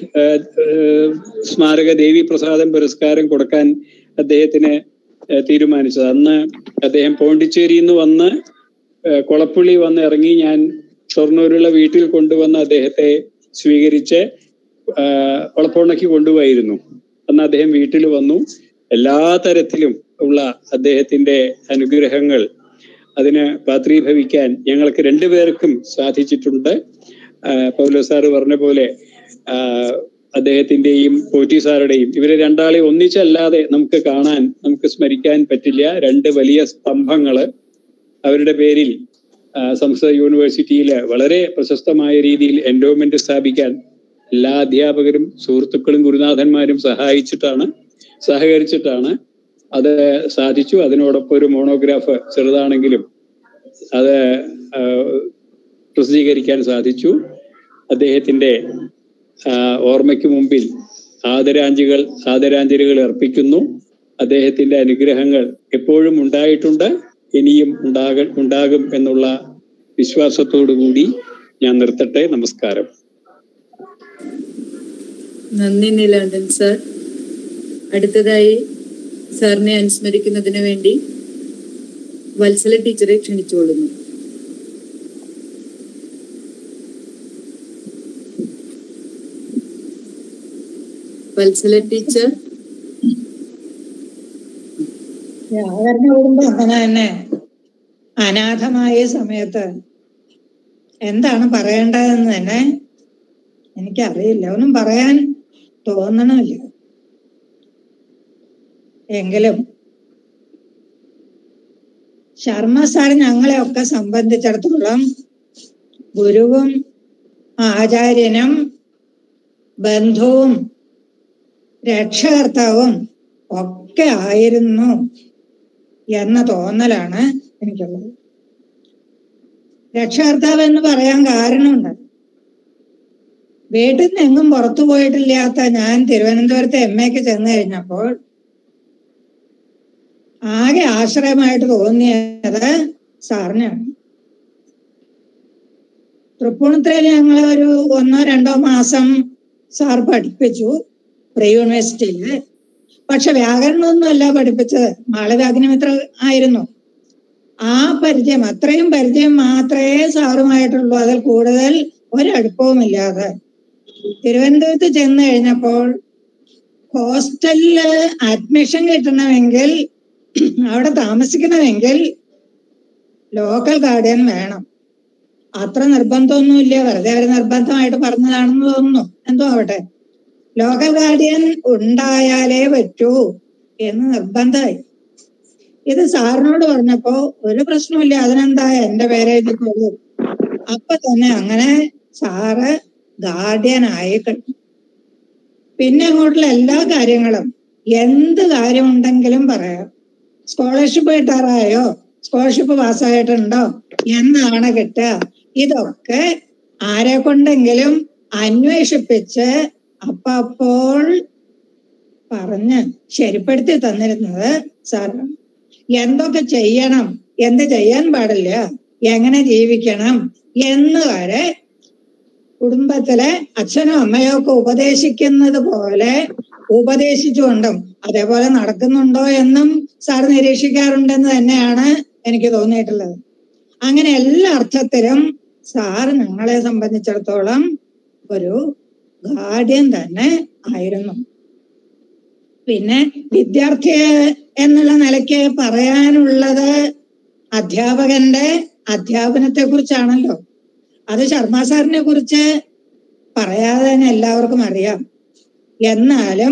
സ്മാരക ദേവി പ്രസാദം പുരസ്കാരം കൊടുക്കാൻ അദ്ദേഹത്തിന് ഏഹ്, തീരുമാനിച്ചത് അന്ന് അദ്ദേഹം പോണ്ടിച്ചേരിയിൽ നിന്ന് വന്ന് ഏഹ്, കൊളപ്പുള്ളി വന്ന് ഇറങ്ങി ഞാൻ ഷൊർണൂരുള്ള വീട്ടിൽ കൊണ്ടുവന്ന് അദ്ദേഹത്തെ സ്വീകരിച്ച് ആഹ്, ഒളപ്പുണ്ണയ്ക്ക് കൊണ്ടുപോയിരുന്നു അന്ന് അദ്ദേഹം വീട്ടിൽ വന്നു എല്ലാ തരത്തിലും ഉള്ള അദ്ദേഹത്തിന്റെ അനുഗ്രഹങ്ങൾ അതിന് പാത്രീഭവിക്കാൻ ഞങ്ങൾക്ക് രണ്ടുപേർക്കും സാധിച്ചിട്ടുണ്ട് ആഹ് പൗലോ സാറ് പറഞ്ഞ പോലെ ആഹ് അദ്ദേഹത്തിന്റെയും പോറ്റി സാറുടെയും ഇവരെ രണ്ടാളെ ഒന്നിച്ചല്ലാതെ നമുക്ക് കാണാൻ നമുക്ക് സ്മരിക്കാൻ പറ്റില്ല രണ്ട് വലിയ സ്തംഭങ്ങള് അവരുടെ പേരിൽ ആഹ് സംസ്കൃത യൂണിവേഴ്സിറ്റിയിൽ വളരെ പ്രശസ്തമായ രീതിയിൽ എൻഡോമെന്റ് സ്ഥാപിക്കാൻ എല്ലാ അധ്യാപകരും സുഹൃത്തുക്കളും ഗുരുനാഥന്മാരും സഹായിച്ചിട്ടാണ് സഹകരിച്ചിട്ടാണ് അത് സാധിച്ചു അതിനോടൊപ്പം ഒരു മോണോഗ്രാഫ് ചെറുതാണെങ്കിലും അത് ആ, പ്രസിദ്ധീകരിക്കാൻ സാധിച്ചു അദ്ദേഹത്തിന്റെ ആ, ഓർമ്മയ്ക്ക് മുമ്പിൽ ആദരാഞ്ജലികൾ ആദരാഞ്ജലികൾ അർപ്പിക്കുന്നു അദ്ദേഹത്തിന്റെ അനുഗ്രഹങ്ങൾ എപ്പോഴും ഉണ്ടായിട്ടുണ്ട് ഇനിയും ഉണ്ടാക ഉണ്ടാകും എന്നുള്ള വിശ്വാസത്തോടു കൂടി ഞാൻ നിർത്തട്ടെ നമസ്കാരം നന്ദി നീലാണ്ടൻ സാർ അടുത്തതായി സാറിനെ അനുസ്മരിക്കുന്നതിന് വേണ്ടി വത്സല ടീച്ചറെ ക്ഷണിച്ചുകൊള്ളുന്നു വത്സല ടീച്ചർ വ്യാകരണ കുടുംബം അങ്ങനെ തന്നെ അനാഥമായ സമയത്ത് എന്താണ് പറയേണ്ടതെന്ന് തന്നെ എനിക്കറിയില്ല ഒന്നും പറയാൻ തോന്നണമില്ല എങ്കിലും ശർമ്മ സാർ ഞങ്ങളെ ഒക്കെ സംബന്ധിച്ചിടത്തോളം ഗുരുവും ആചാര്യനും ബന്ധുവും രക്ഷകർത്താവും ഒക്കെ ആയിരുന്നു എന്ന തോന്നലാണ് എനിക്കുള്ളത് രക്ഷകർത്താവ് എന്ന് പറയാൻ കാരണമുണ്ട് വീട്ടിൽ നിന്ന് എങ്ങും പുറത്തു പോയിട്ടില്ലാത്ത ഞാൻ തിരുവനന്തപുരത്ത് എം എക്ക് ചെന്ന് കഴിഞ്ഞപ്പോൾ ആകെ ആശ്രയമായിട്ട് തോന്നിയത് സാറിനാണ് തൃപ്പൂണിത്തുറയിൽ ഞങ്ങൾ ഒരു ഒന്നോ രണ്ടോ മാസം സാർ പഠിപ്പിച്ചു പ്രീ യൂണിവേഴ്സിറ്റിയില് പക്ഷെ വ്യാകരണമൊന്നും അല്ല പഠിപ്പിച്ചത് മാളവ്യാഗ്നിമിത്ര ആയിരുന്നു ആ പരിചയം അത്രയും പരിചയം മാത്രമേ സാറുമായിട്ടുള്ളൂ അതിൽ കൂടുതൽ ഒരടുപ്പവുമില്ലാതെ തിരുവനന്തപുരത്ത് ചെന്ന് കഴിഞ്ഞപ്പോൾ ഹോസ്റ്റലില് അഡ്മിഷൻ കിട്ടണമെങ്കിൽ അവിടെ താമസിക്കണമെങ്കിൽ ലോക്കൽ ഗാർഡിയൻ വേണം അത്ര നിർബന്ധമൊന്നുമില്ല വെറുതെ അവർ നിർബന്ധമായിട്ട് പറഞ്ഞതാണെന്ന് തോന്നുന്നു എന്തോ ആവട്ടെ ലോക്കൽ ഗാർഡിയൻ ഉണ്ടായാലേ പറ്റൂ എന്ന് നിർബന്ധമായി ഇത് സാറിനോട് പറഞ്ഞപ്പോ ഒരു പ്രശ്നമില്ല അതിനെന്താ എന്റെ പേരെ എഴുതിക്കോളൂ അപ്പൊ തന്നെ അങ്ങനെ സാറ് ഗാർഡിയൻ ആയി കഴിഞ്ഞു പിന്നെ അങ്ങോട്ടുള്ള എല്ലാ കാര്യങ്ങളും എന്ത് കാര്യമുണ്ടെങ്കിലും പറയാം സ്കോളർഷിപ്പ് കിട്ടാറായോ സ്കോളർഷിപ്പ് പാസ്സായിട്ടുണ്ടോ എന്നാണ് കിട്ടുക ഇതൊക്കെ ആരെ കൊണ്ടെങ്കിലും അന്വേഷിപ്പിച്ച് അപ്പൊ അപ്പോൾ പറഞ്ഞ് ശരിപ്പെടുത്തി തന്നിരുന്നത് സാറാണ് എന്തൊക്കെ ചെയ്യണം എന്ത് ചെയ്യാൻ പാടില്ല എങ്ങനെ ജീവിക്കണം എന്ന് വരെ കുടുംബത്തിലെ അച്ഛനോ അമ്മയോ ഒക്കെ ഉപദേശിക്കുന്നത് പോലെ ഉപദേശിച്ചുകൊണ്ടും അതേപോലെ നടക്കുന്നുണ്ടോ എന്നും സാർ നിരീക്ഷിക്കാറുണ്ടെന്ന് തന്നെയാണ് എനിക്ക് തോന്നിയിട്ടുള്ളത് അങ്ങനെ എല്ലാ അർത്ഥത്തിലും സാർ ഞങ്ങളെ സംബന്ധിച്ചിടത്തോളം ഒരു ഗാർഡിയൻ തന്നെ ആയിരുന്നു പിന്നെ വിദ്യാർത്ഥി എന്നുള്ള നിലയ്ക്ക് പറയാനുള്ളത് അധ്യാപകന്റെ അധ്യാപനത്തെ കുറിച്ചാണല്ലോ അത് ശർമ്മ സാറിനെ കുറിച്ച് പറയാതെ തന്നെ എല്ലാവർക്കും അറിയാം എന്നാലും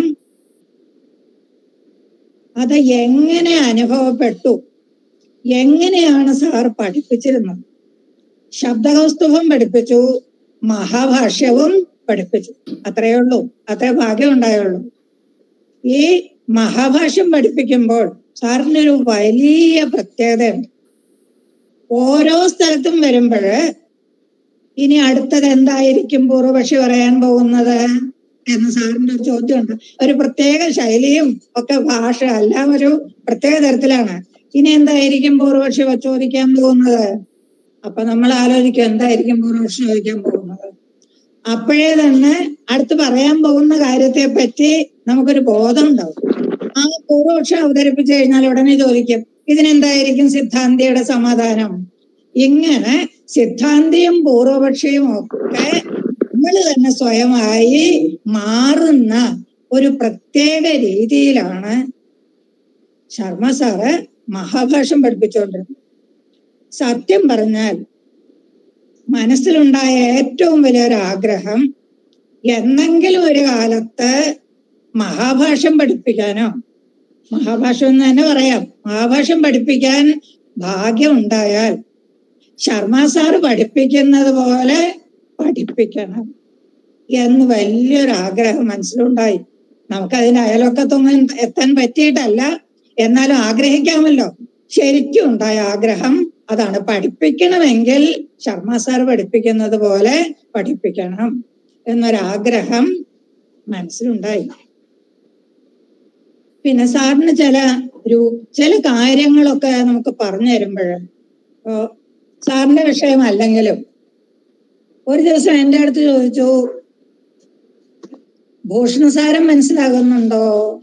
അത് എങ്ങനെ അനുഭവപ്പെട്ടു എങ്ങനെയാണ് സാർ പഠിപ്പിച്ചിരുന്നത് ശബ്ദകൗസ്തുഭം പഠിപ്പിച്ചു മഹാഭാഷ്യവും പഠിപ്പിച്ചു അത്രയേ ഉള്ളൂ അത്രേ ഭാഗ്യം ഉണ്ടായുള്ളൂ ഈ മഹാഭാഷ്യം പഠിപ്പിക്കുമ്പോൾ സാറിന്റെ ഒരു വലിയ പ്രത്യേകതയുണ്ട് ഓരോ സ്ഥലത്തും വരുമ്പോൾ ഇനി അടുത്തത് എന്തായിരിക്കും പൂർവപക്ഷി പറയാൻ പോകുന്നത് എന്ന് സാറിന്റെ ഒരു ചോദ്യമുണ്ട് ഒരു പ്രത്യേക ശൈലിയും ഒക്കെ ഭാഷ എല്ലാം ഒരു പ്രത്യേക തരത്തിലാണ് ഇനി എന്തായിരിക്കും പൂർവപക്ഷി ചോദിക്കാൻ പോകുന്നത് അപ്പൊ നമ്മൾ ആലോചിക്കും എന്തായിരിക്കും പൂർവപക്ഷം ചോദിക്കാൻ പോകുന്നത് അപ്പോഴേ തന്നെ അടുത്ത് പറയാൻ പോകുന്ന കാര്യത്തെ പറ്റി നമുക്കൊരു ബോധം ഉണ്ടാവും ആ പൂർവപക്ഷം അവതരിപ്പിച്ചു കഴിഞ്ഞാൽ ഉടനെ ചോദിക്കും ഇതിനെന്തായിരിക്കും സിദ്ധാന്തിയുടെ സമാധാനം ഇങ്ങനെ സിദ്ധാന്തിയും പൂർവപക്ഷിയും ഒക്കെ നമ്മൾ തന്നെ സ്വയമായി മാറുന്ന ഒരു പ്രത്യേക രീതിയിലാണ് ശർമ്മ സാറ് മഹാഭാഷം പഠിപ്പിച്ചുകൊണ്ടിരുന്നത് സത്യം പറഞ്ഞാൽ മനസ്സിലുണ്ടായ ഏറ്റവും വലിയൊരു ആഗ്രഹം എന്നെങ്കിലും ഒരു കാലത്ത് മഹാഭാഷം പഠിപ്പിക്കാനോ മഹാഭാഷം എന്ന് തന്നെ പറയാം മഹാഭാഷം പഠിപ്പിക്കാൻ ഭാഗ്യം ഉണ്ടായാൽ ശർമ്മ സാറ് പഠിപ്പിക്കുന്നത് പോലെ പഠിപ്പിക്കണം എന്ന് വലിയൊരു ആഗ്രഹം മനസ്സിലുണ്ടായി നമുക്കതിന് അയലൊക്കത്തൊന്നും എത്താൻ പറ്റിയിട്ടല്ല എന്നാലും ആഗ്രഹിക്കാമല്ലോ ശരിക്കും ഉണ്ടായ ആഗ്രഹം അതാണ് പഠിപ്പിക്കണമെങ്കിൽ ശർമ്മ സാർ പഠിപ്പിക്കുന്നത് പോലെ പഠിപ്പിക്കണം എന്നൊരാഗ്രഹം മനസ്സിലുണ്ടായി പിന്നെ സാറിന് ചില ഒരു ചില കാര്യങ്ങളൊക്കെ നമുക്ക് പറഞ്ഞു തരുമ്പോൾ സാറിന്റെ വിഷയമല്ലെങ്കിലും ഒരു ദിവസം എൻ്റെ അടുത്ത് ചോദിച്ചു ഭൂഷണസാരം മനസ്സിലാകുന്നുണ്ടോ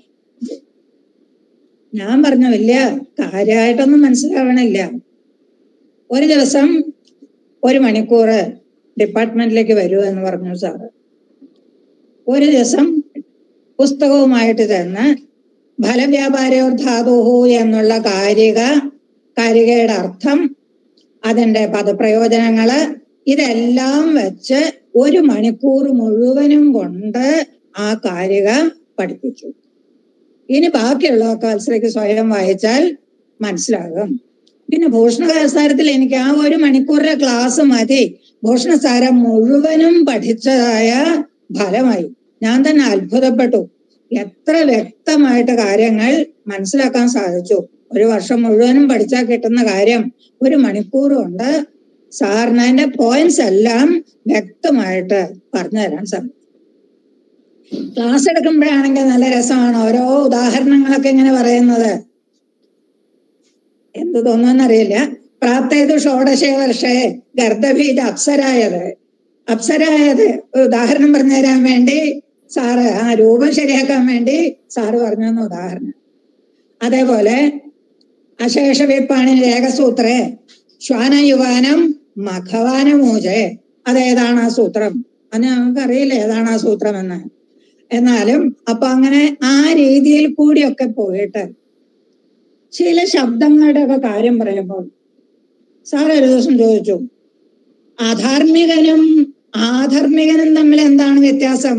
ഞാൻ പറഞ്ഞു വലിയ കാര്യമായിട്ടൊന്നും മനസ്സിലാവണില്ല ഒരു ദിവസം ഒരു മണിക്കൂർ ഡിപ്പാർട്ട്മെന്റിലേക്ക് വരൂ എന്ന് പറഞ്ഞു സാറ് ഒരു ദിവസം പുസ്തകവുമായിട്ട് ചെന്ന് ഫലവ്യാപാരോർ ധാതുഹു എന്നുള്ള കാരിക കാരികയുടെ അർത്ഥം അതിന്റെ പദപ്രയോജനങ്ങള് ഇതെല്ലാം വെച്ച് ഒരു മണിക്കൂർ മുഴുവനും കൊണ്ട് ആ കാരിക പഠിപ്പിച്ചു ഇനി ബാക്കിയുള്ളതൊക്കെ വത്സരയ്ക്ക് സ്വയം വായിച്ചാൽ മനസ്സിലാകും പിന്നെ ഭൂഷണസാരത്തിൽ എനിക്ക് ആ ഒരു മണിക്കൂറിലെ ക്ലാസ് മതി ഭൂഷണസാരം മുഴുവനും പഠിച്ചതായ ഫലമായി ഞാൻ തന്നെ അത്ഭുതപ്പെട്ടു എത്ര വ്യക്തമായിട്ട് കാര്യങ്ങൾ മനസ്സിലാക്കാൻ സാധിച്ചു ഒരു വർഷം മുഴുവനും പഠിച്ചാൽ കിട്ടുന്ന കാര്യം ഒരു മണിക്കൂർ കൊണ്ട് സാറിന് അതിന്റെ പോയിന്റ്സ് എല്ലാം വ്യക്തമായിട്ട് പറഞ്ഞു തരാൻ സാധിക്കും ക്ലാസ് എടുക്കുമ്പോഴാണെങ്കിൽ നല്ല രസമാണ് ഓരോ ഉദാഹരണങ്ങളൊക്കെ ഇങ്ങനെ പറയുന്നത് എന്ത് തോന്നുന്നറിയില്ല പ്രാപ്തേതു ഷോഡശേ വർഷേ ഗർഭബീജ അപ്സരായത് അപ്സരായത് ഒരു ഉദാഹരണം പറഞ്ഞു തരാൻ വേണ്ടി സാറ് ആ രൂപം ശരിയാക്കാൻ വേണ്ടി സാറ് പറഞ്ഞു തന്ന ഉദാഹരണം അതേപോലെ അശേഷ വിപ്പാണി രേഖസൂത്രേ ശ്വാനയുവാനം മഖവാനമൂജെ അതേതാണ് ആ സൂത്രം അത് നമുക്കറിയില്ല ഏതാണ് ആ സൂത്രം എന്ന് എന്നാലും അപ്പൊ അങ്ങനെ ആ രീതിയിൽ കൂടിയൊക്കെ പോയിട്ട് ചില ശബ്ദങ്ങളുടെ ഒക്കെ കാര്യം പറയുമ്പോൾ സാർ ഒരു ദിവസം ചോദിച്ചു അധാർമികനും ആധർമികനും തമ്മിൽ എന്താണ് വ്യത്യാസം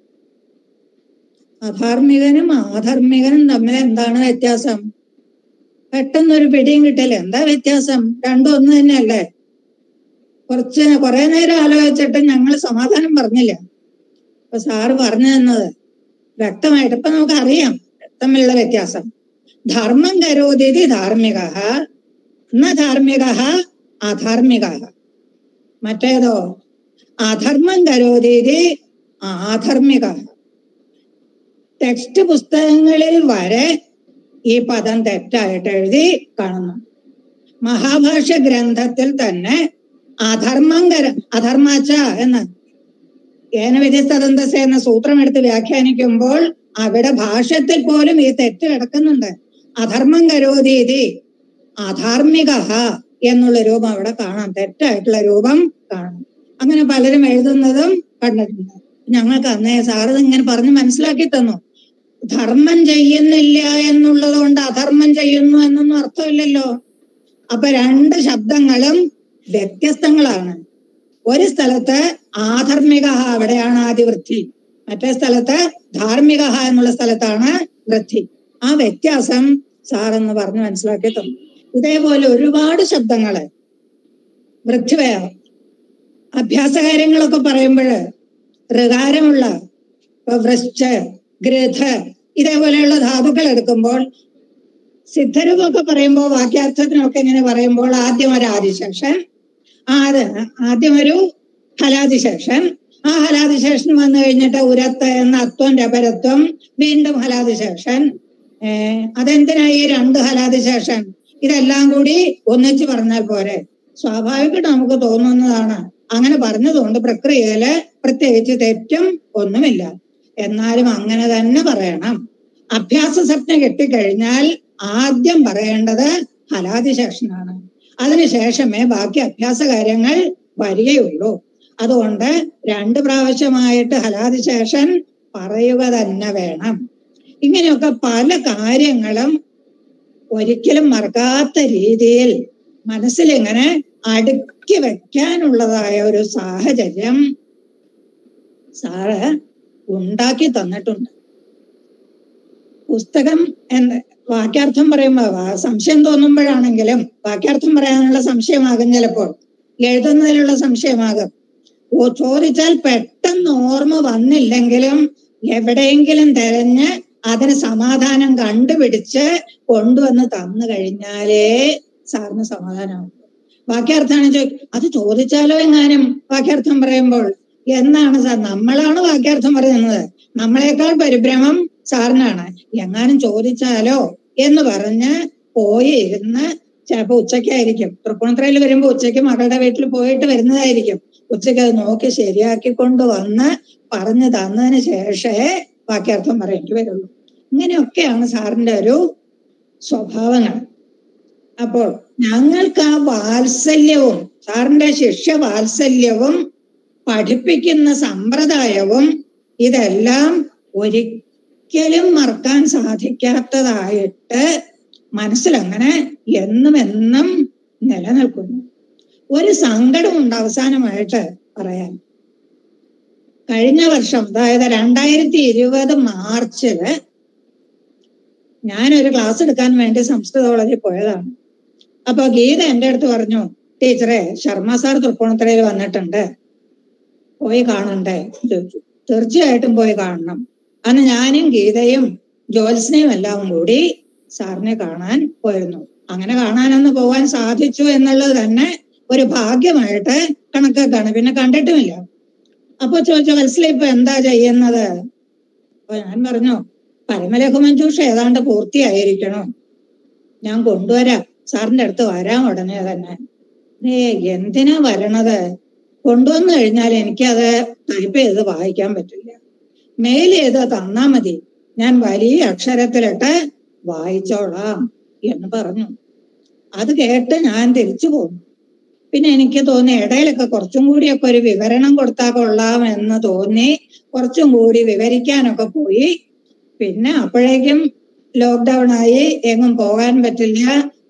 അധാർമികനും ആധർമികനും തമ്മിൽ എന്താണ് വ്യത്യാസം പെട്ടെന്നൊരു പിടിയും കിട്ടില്ല എന്താ വ്യത്യാസം രണ്ടും ഒന്ന് തന്നെയല്ലേ കുറച്ച് കുറെ നേരം ആലോചിച്ചിട്ട് ഞങ്ങൾ സമാധാനം പറഞ്ഞില്ല അപ്പൊ സാറ് പറഞ്ഞു തന്നത് വ്യക്തമായിട്ട് ഇപ്പൊ നമുക്ക് അറിയാം തമ്മിലുള്ള വ്യത്യാസം ധർമ്മം കരോതി ധാർമ്മിക ന ധാർമ്മിക അധാർമിക മറ്റേതോ അധർമ്മം കരോതി ആധർമ്മിക ടെക്സ്റ്റ് പുസ്തകങ്ങളിൽ വരെ ഈ പദം തെറ്റായിട്ട് എഴുതി കാണുന്നു മഹാഭാഷ ഗ്രന്ഥത്തിൽ തന്നെ അധർമ്മം കര അധർമാച്ച എന്ന് ഏനവിധി സദന്തസ എന്ന സൂത്രം എടുത്ത് വ്യാഖ്യാനിക്കുമ്പോൾ അവിടെ ഭാഷ്യത്തിൽ പോലും ഈ തെറ്റ് കിടക്കുന്നുണ്ട് അധർമ്മം കരോതീതി അധാർമിക എന്നുള്ള രൂപം അവിടെ കാണാം തെറ്റായിട്ടുള്ള രൂപം കാണാം അങ്ങനെ പലരും എഴുതുന്നതും കണ്ടിട്ടുണ്ട് ഞങ്ങൾക്ക് അന്നേ സാറ് ഇങ്ങനെ പറഞ്ഞ് മനസ്സിലാക്കി തന്നു ധർമ്മം ചെയ്യുന്നില്ല എന്നുള്ളത് കൊണ്ട് അധർമ്മം ചെയ്യുന്നു എന്നൊന്നും അർത്ഥമില്ലല്ലോ അപ്പൊ രണ്ട് ശബ്ദങ്ങളും വ്യത്യസ്തങ്ങളാണ് ഒരു സ്ഥലത്ത് ആധർമിക അവിടെയാണ് ആദിവൃത്തി മറ്റേ സ്ഥലത്ത് ധാർമ്മിക എന്നുള്ള സ്ഥലത്താണ് വൃത്തി ആ വ്യത്യാസം സാറെന്ന് പറഞ്ഞ് മനസ്സിലാക്കി തന്നു ഇതേപോലെ ഒരുപാട് ശബ്ദങ്ങള് വൃത്തിവയ അഭ്യാസ കാര്യങ്ങളൊക്കെ പറയുമ്പോൾ ഋകാരമുള്ള ഇപ്പൊ വൃശ്ച ഗ്രഥ ഇതേപോലെയുള്ള ധാതുക്കൾ എടുക്കുമ്പോൾ സിദ്ധരൂപമൊക്കെ പറയുമ്പോൾ വാക്യാർത്ഥത്തിനൊക്കെ ഇങ്ങനെ പറയുമ്പോൾ ആദ്യം ഒരു ആദിശേഷൻ ആദ്യ ആദ്യം ഒരു ഹലാദിശേഷൻ ആ ഹലാദിശേഷൻ വന്നു കഴിഞ്ഞിട്ട് ഉരത്ത് എന്ന അത്വം രപരത്വം വീണ്ടും ഹലാദിശേഷൻ ഏർ അതെന്തിനാ ഈ രണ്ട് ഹലാദിശേഷൻ ഇതെല്ലാം കൂടി ഒന്നിച്ച് പറഞ്ഞാൽ പോരെ സ്വാഭാവികമായിട്ട് നമുക്ക് തോന്നുന്നതാണ് അങ്ങനെ പറഞ്ഞതുകൊണ്ട് പ്രക്രിയയില് പ്രത്യേകിച്ച് തെറ്റും ഒന്നുമില്ല എന്നാലും അങ്ങനെ തന്നെ പറയണം അഭ്യാസ സ്വപ്നം കെട്ടിക്കഴിഞ്ഞാൽ ആദ്യം പറയേണ്ടത് ഹലാദിശേഷനാണ് അതിനുശേഷമേ ബാക്കി അഭ്യാസ കാര്യങ്ങൾ വരികയുള്ളൂ അതുകൊണ്ട് രണ്ട് പ്രാവശ്യമായിട്ട് ഹലാദിശേഷൻ പറയുക തന്നെ വേണം ഇങ്ങനെയൊക്കെ പല കാര്യങ്ങളും ഒരിക്കലും മറക്കാത്ത രീതിയിൽ മനസ്സിലിങ്ങനെ അടുക്കി വെക്കാനുള്ളതായ ഒരു സാഹചര്യം സാറ് ഉണ്ടാക്കി തന്നിട്ടുണ്ട് പുസ്തകം എന്ന് വാക്യാർത്ഥം പറയുമ്പോ വാ- സംശയം തോന്നുമ്പോഴാണെങ്കിലും വാക്യാർത്ഥം പറയാനുള്ള സംശയമാകും ചിലപ്പോൾ എഴുതുന്നതിലുള്ള സംശയമാകും ഓ ചോദിച്ചാൽ പെട്ടെന്ന് ഓർമ്മ വന്നില്ലെങ്കിലും എവിടെയെങ്കിലും തെരഞ്ഞ് അതിന് സമാധാനം കണ്ടുപിടിച്ച് കൊണ്ടുവന്ന് തന്നു കഴിഞ്ഞാലേ സാറിന് സമാധാനമാവും വാക്യാർത്ഥാണ് ചോ അത് ചോദിച്ചാലോ എങ്ങാനും വാക്യാർത്ഥം പറയുമ്പോൾ എന്നാണ് സാർ നമ്മളാണ് വാക്യാർത്ഥം പറയുന്നത് നമ്മളെക്കാൾ പരിഭ്രമം സാറിനാണ് എങ്ങാനും ചോദിച്ചാലോ എന്ന് പറഞ്ഞ് പോയി ഇരുന്ന് ചിലപ്പോ ഉച്ചയ്ക്കായിരിക്കും തൃപ്പൂണിത്തുറയിൽ വരുമ്പോ ഉച്ചയ്ക്ക് മകളുടെ വീട്ടിൽ പോയിട്ട് വരുന്നതായിരിക്കും ഉച്ചയ്ക്ക് അത് നോക്കി ശരിയാക്കി കൊണ്ടുവന്ന് പറഞ്ഞു തന്നതിന് ശേഷമേ വാക്യാർത്ഥം പറയേണ്ടി വരുള്ളൂ ഇങ്ങനെയൊക്കെയാണ് സാറിന്റെ ഒരു സ്വഭാവങ്ങൾ അപ്പോൾ ഞങ്ങൾക്ക് ആ വാത്സല്യവും സാറിന്റെ ശിഷ്യ വാത്സല്യവും പഠിപ്പിക്കുന്ന സമ്പ്രദായവും ഇതെല്ലാം ഒരിക്കലും മറക്കാൻ സാധിക്കാത്തതായിട്ട് മനസ്സിലങ്ങനെ എന്നും എന്നും നിലനിൽക്കുന്നു ഒരു സങ്കടമുണ്ട് അവസാനമായിട്ട് പറയാൻ കഴിഞ്ഞ വർഷം അതായത് രണ്ടായിരത്തി ഇരുപത് മാർച്ചില് ഞാനൊരു ക്ലാസ് എടുക്കാൻ വേണ്ടി സംസ്കൃത കോളേജിൽ പോയതാണ് അപ്പൊ ഗീത എന്റെ അടുത്ത് പറഞ്ഞു ടീച്ചറെ ശർമ്മ സാർ തൃപ്പൂണിത്തുറയിൽ വന്നിട്ടുണ്ട് പോയി കാണണ്ടേ എന്ന് ചോദിച്ചു തീർച്ചയായിട്ടും പോയി കാണണം അന്ന് ഞാനും ഗീതയും ജ്യോത്സ്നയും എല്ലാം കൂടി സാറിനെ കാണാൻ പോയിരുന്നു അങ്ങനെ കാണാനൊന്ന് പോകാൻ സാധിച്ചു എന്നുള്ളത് തന്നെ ഒരു ഭാഗ്യമായിട്ട് കണക്കാക്കാണ് പിന്നെ കണ്ടിട്ടുമില്ല അപ്പൊ ചോദിച്ചു മനസ്സിലായി ഇപ്പൊ എന്താ ചെയ്യുന്നത് അപ്പൊ ഞാൻ പറഞ്ഞു പരമലഘുമഞ്ജൂഷ ഏതാണ്ട് പൂർത്തിയായിരിക്കണം ഞാൻ കൊണ്ടുവരാം സാറിന്റെ അടുത്ത് വരാം ഉടനെ തന്നെ ഏ എന്തിനാ വരണത് കൊണ്ടുവന്നു കഴിഞ്ഞാൽ എനിക്കത് ടൈപ്പ് ചെയ്ത് വായിക്കാൻ പറ്റില്ല മെയിൽ ചെയ്ത് തന്നാ മതി ഞാൻ വലിയ അക്ഷരത്തിലിട്ട് വായിച്ചോളാം എന്ന് പറഞ്ഞു അത് കേട്ട് ഞാൻ തിരിച്ചു പോന്നു പിന്നെ എനിക്ക് തോന്നി ഇടയിലൊക്കെ കുറച്ചും കൂടിയൊക്കെ ഒരു വിവരണം കൊടുത്താൽ കൊള്ളാം എന്ന് തോന്നി കുറച്ചും കൂടി വിവരിക്കാനൊക്കെ പോയി പിന്നെ അപ്പോഴേക്കും ലോക്ക്ഡൗൺ ആയി എങ്ങും പോകാൻ പറ്റില്ല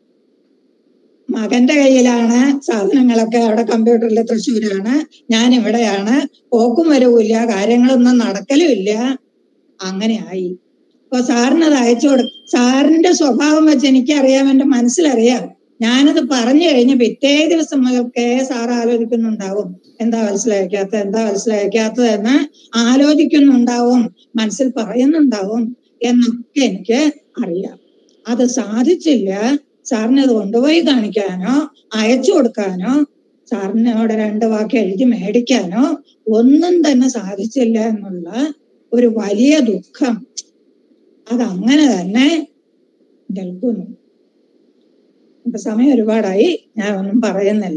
മകന്റെ കയ്യിലാണ് സാധനങ്ങളൊക്കെ അവിടെ കമ്പ്യൂട്ടറിൽ തൃശ്ശൂരാണ് ഞാൻ ഇവിടെയാണ് പോക്കും വരവുമില്ല കാര്യങ്ങളൊന്നും നടക്കലുമില്ല അങ്ങനെ ആയി അപ്പൊ സാറിന് അത് അയച്ചു കൊടു സാറിന്റെ സ്വഭാവം വെച്ച് എനിക്കറിയാം എന്റെ മനസ്സിലറിയാം ഞാനത് പറഞ്ഞു കഴിഞ്ഞ് പിറ്റേ ദിവസം മുതൽക്കേ സാർ ആലോചിക്കുന്നുണ്ടാവും എന്താ മനസ്സിലാക്കാത്ത എന്താ മനസ്സിലാക്കാത്തത് എന്ന് ആലോചിക്കുന്നുണ്ടാവും മനസ്സിൽ പറയുന്നുണ്ടാവും എന്നൊക്കെ എനിക്ക് അറിയാം അത് സാധിച്ചില്ല സാറിന് അത് കൊണ്ടുപോയി കാണിക്കാനോ അയച്ചു കൊടുക്കാനോ സാറിനോട് രണ്ട് വാക്ക് എഴുതി മേടിക്കാനോ ഒന്നും തന്നെ സാധിച്ചില്ല എന്നുള്ള ഒരു വലിയ ദുഃഖം അതങ്ങനെ തന്നെ നിൽക്കുന്നു ഇപ്പൊ സമയം ഒരുപാടായി ഞാൻ ഒന്നും പറയുന്നില്ല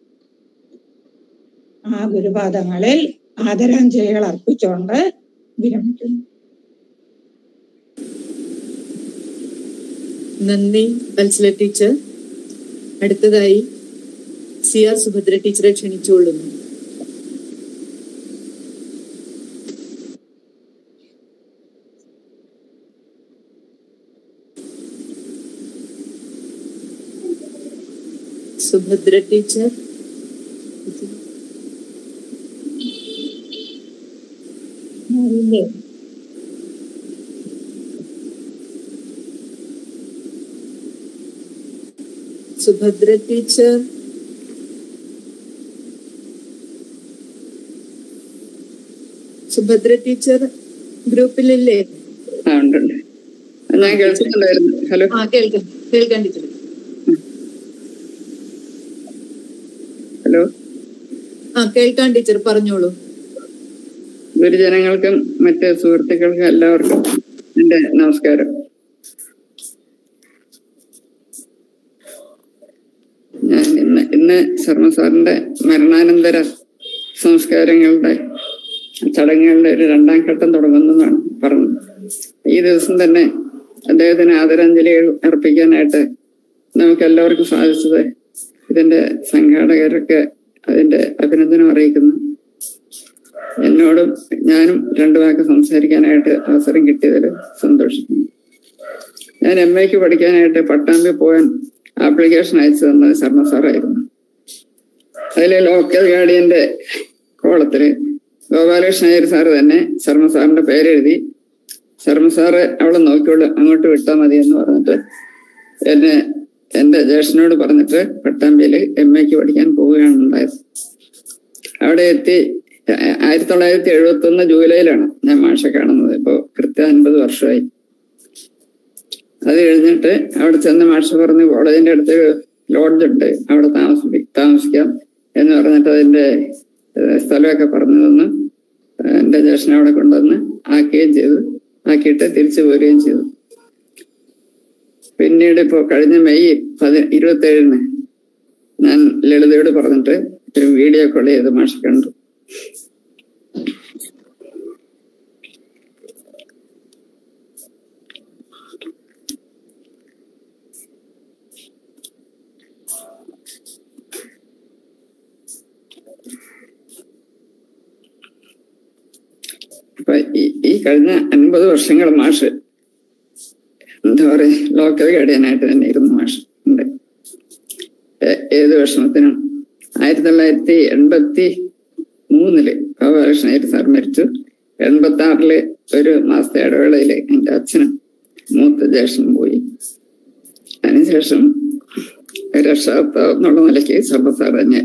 ആ ഗുരുപാദങ്ങളിൽ ആദരാഞ്ജലികൾ അർപ്പിച്ചുകൊണ്ട് വിരമിക്കുന്നു നന്ദി വത്സല ടീച്ചർ അടുത്തതായി സി ആർ സുഭദ്ര ടീച്ചറെ ക്ഷണിച്ചുകൊള്ളുന്നു സുഭദ്ര ടീച്ചർ ഇല്ലേ? സുഭദ്ര ടീച്ചർ സുഭദ്ര ടീച്ചർ ഗ്രൂപ്പിലില്ലേ ആ ഉണ്ട് ഉണ്ട് ഞാൻ കേൾക്കുന്നുണ്ടായിരുന്നു ഹലോ ആ കേൾക്കാം കേൾക്കാൻ ടീച്ചർ ഹലോ ആ കേൾക്കാൻ ടീച്ചർ പറഞ്ഞോളൂ ഗുരുജനങ്ങൾക്കും മറ്റ് സുഹൃത്തുക്കൾക്കും എല്ലാവർക്കും എന്റെ നമസ്കാരം ഞാൻ ഇന്ന് ഇന്ന് ശർമ്മ സാറിന്റെ മരണാനന്തര സംസ്കാരങ്ങളുടെ ചടങ്ങുകളുടെ ഒരു രണ്ടാം ഘട്ടം തുടങ്ങുന്നതാണ് പറഞ്ഞത് ഈ ദിവസം തന്നെ അദ്ദേഹത്തിന് ആദരാഞ്ജലികൾ അർപ്പിക്കാനായിട്ട് നമുക്ക് എല്ലാവർക്കും സാധിച്ചത് ഇതിന്റെ സംഘാടകരൊക്കെ അതിന്റെ അഭിനന്ദനം അറിയിക്കുന്നു എന്നോടും ഞാനും രണ്ടു വാക്ക് സംസാരിക്കാനായിട്ട് അവസരം കിട്ടിയതിൽ സന്തോഷിക്കുന്നു ഞാൻ എം എക്ക് പഠിക്കാനായിട്ട് പട്ടാമ്പി പോകാൻ ആപ്ലിക്കേഷൻ അയച്ചു തന്നത് ശർമ്മ സാറായിരുന്നു അതിലെ ലോക്കൽ ഗാർഡിയന്റെ കോളത്തില് ഗോപാലകൃഷ്ണ അയ്യർ സാറ് തന്നെ ശർമ്മ സാറിന്റെ പേരെഴുതി ശർമ്മ സാറ് അവളെ നോക്കിയോളൂ അങ്ങോട്ട് വിട്ടാൽ മതി എന്ന് പറഞ്ഞിട്ട് എന്നെ എന്റെ ജ്യേഷ്ഠനോട് പറഞ്ഞിട്ട് പട്ടാമ്പിയില് എം എക്ക് പഠിക്കാൻ പോവുകയാണ് ഉണ്ടായത് അവിടെ എത്തി ആ- ആയിരത്തി തൊള്ളായിരത്തി എഴുപത്തി ഒന്ന് ജൂലൈയിലാണ് ഞാൻ മാഷെ കാണുന്നത് ഇപ്പോ കൃത്യം അൻപത് വർഷമായി അത് കഴിഞ്ഞിട്ട് അവിടെ ചെന്ന് മാഷ പറഞ്ഞു കോളേജിന്റെ അടുത്ത് ലോഡ്ജ് ഉണ്ട് അവിടെ താമസി താമസിക്കാം എന്ന് പറഞ്ഞിട്ട് അതിന്റെ ഏഹ്, സ്ഥലമൊക്കെ പറഞ്ഞു തന്ന് എന്റെ ജ്യേഷ്ഠനെ അവിടെ കൊണ്ടുവന്ന് ആക്കുകയും ചെയ്തു ആക്കിയിട്ട് തിരിച്ചു പോരുകയും ചെയ്തു പിന്നീട് ഇപ്പോ കഴിഞ്ഞ മെയ് പതി ഇരുപത്തി ഏഴിന് ഞാൻ ലളിതയോട് പറഞ്ഞിട്ട് ഒരു വീഡിയോ കോൾ ചെയ്ത് മാഷ കണ്ടു അപ്പൊ ഈ ഈ കഴിഞ്ഞ അൻപത് വർഷങ്ങൾ മാഷ് എന്താ പറയാ ലോക്കൽ ഗാർഡിയനായിട്ട് തന്നെ ഇരുന്നു മാഷ് ഉണ്ട് ഏ- ഏത് വിഷമത്തിനും ആയിരത്തി തൊള്ളായിരത്തി എൺപത്തി മൂന്നില് ഗോപാലകൃഷ്ണ സാർ മരിച്ചു എൺപത്തി ആറില് ഒരു മാസത്തെ ഇടവേളയില് എന്റെ അച്ഛനും മൂത്ത ജ്യേഷ്ഠനും പോയി അതിനുശേഷം രക്ഷാകർത്താവ് എന്നുള്ള നിലയ്ക്ക് സർവ സാർ തന്നെ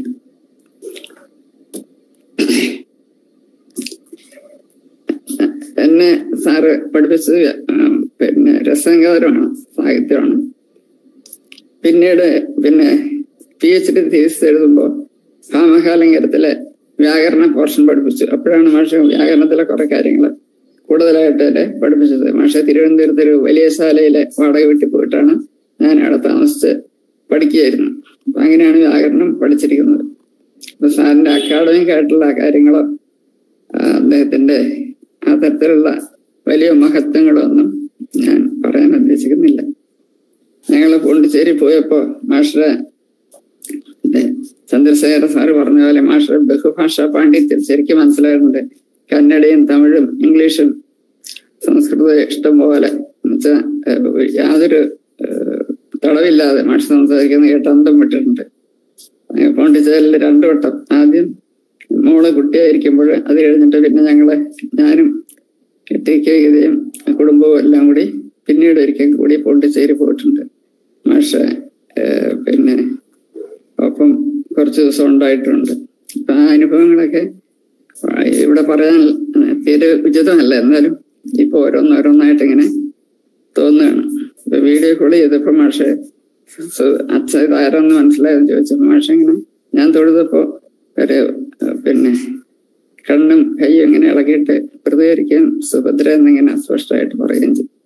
എന്നെ സാറ് പഠിപ്പിച്ചത് ഉം, പിന്നെ രസംഗാരമാണ് സാഹിത്യമാണ് പിന്നീട് പിന്നെ പി എച്ച് ഡി തീസിസ് എഴുതുമ്പോൾ ഭാമകാലങ്കരത്തിലെ വ്യാകരണ പോർഷൻ പഠിപ്പിച്ചു അപ്പോഴാണ് മാഷ വ്യാകരണത്തിലെ കുറെ കാര്യങ്ങൾ കൂടുതലായിട്ട് എന്നെ പഠിപ്പിച്ചത് മാഷ തിരുവനന്തപുരത്ത് ഒരു വലിയ ശാലയിലെ വാടക വീട്ടിൽ പോയിട്ടാണ് ഞാൻ അവിടെ താമസിച്ച് പഠിക്കുകയായിരുന്നു അപ്പൊ അങ്ങനെയാണ് വ്യാകരണം പഠിച്ചിരിക്കുന്നത് അപ്പൊ സാറിന്റെ അക്കാഡമിക് ആയിട്ടുള്ള കാര്യങ്ങളോ ആ, അദ്ദേഹത്തിന്റെ ആ തരത്തിലുള്ള വലിയ മഹത്വങ്ങളൊന്നും ഞാൻ പറയാൻ ഉദ്ദേശിക്കുന്നില്ല ഞങ്ങള് പോണ്ടിച്ചേരി പോയപ്പോ മാഷറെ ഇത് ചന്ദ്രശേഖര സാറ് പറഞ്ഞ പോലെ മാഷറെ ബഹുഭാഷാ പാണ്ഡിത്യം ശരിക്കും മനസ്സിലായിട്ടുണ്ട് കന്നഡയും തമിഴും ഇംഗ്ലീഷും സംസ്കൃതവും ഇഷ്ടം പോലെ എന്നുവെച്ചാൽ യാതൊരു ഏഹ്, തടവില്ലാതെ മാഷ് സംസാരിക്കുന്നത് കേട്ട് അന്തം വിട്ടിട്ടുണ്ട് ഏഹ് പോണ്ടിച്ചേരിയിൽ രണ്ടു വട്ടം ആദ്യം മോള് കുട്ടിയായിരിക്കുമ്പോൾ അത് കഴിഞ്ഞിട്ട് പിന്നെ ഞങ്ങള് ഞാനും ടി കെ ഗീതയും കുടുംബവും എല്ലാം കൂടി പിന്നീട് ഒരിക്കൽ കൂടി പോണ്ടിച്ചേരി പോയിട്ടുണ്ട് മാഷ് ഏഹ്, പിന്നെ ഒപ്പം കുറച്ച് ദിവസം ഉണ്ടായിട്ടുണ്ട് അപ്പൊ ആ അനുഭവങ്ങളൊക്കെ ഇവിടെ പറയാൻ തീരെ ഉചിതമല്ല എന്നാലും ഇപ്പൊ ഓരോന്നോരോന്നായിട്ട് ഇങ്ങനെ തോന്നുകയാണ് ഇപ്പൊ വീഡിയോ കോൾ ചെയ്തപ്പോ മാഷെ സു- അച്ഛ ഇതാരെന്ന് മനസ്സിലായെന്ന് ചോദിച്ചപ്പോ മാഷ ഇങ്ങനെ ഞാൻ തൊഴുതപ്പോ ഒരു ഏഹ്, പിന്നെ കണ്ണും കൈയും ഇങ്ങനെ ഇളകിയിട്ട് പ്രതികരിക്കാൻ സുഭദ്ര എന്നിങ്ങനെ അസ്പഷ്ടമായിട്ട് പറയുകയും ചെയ്തു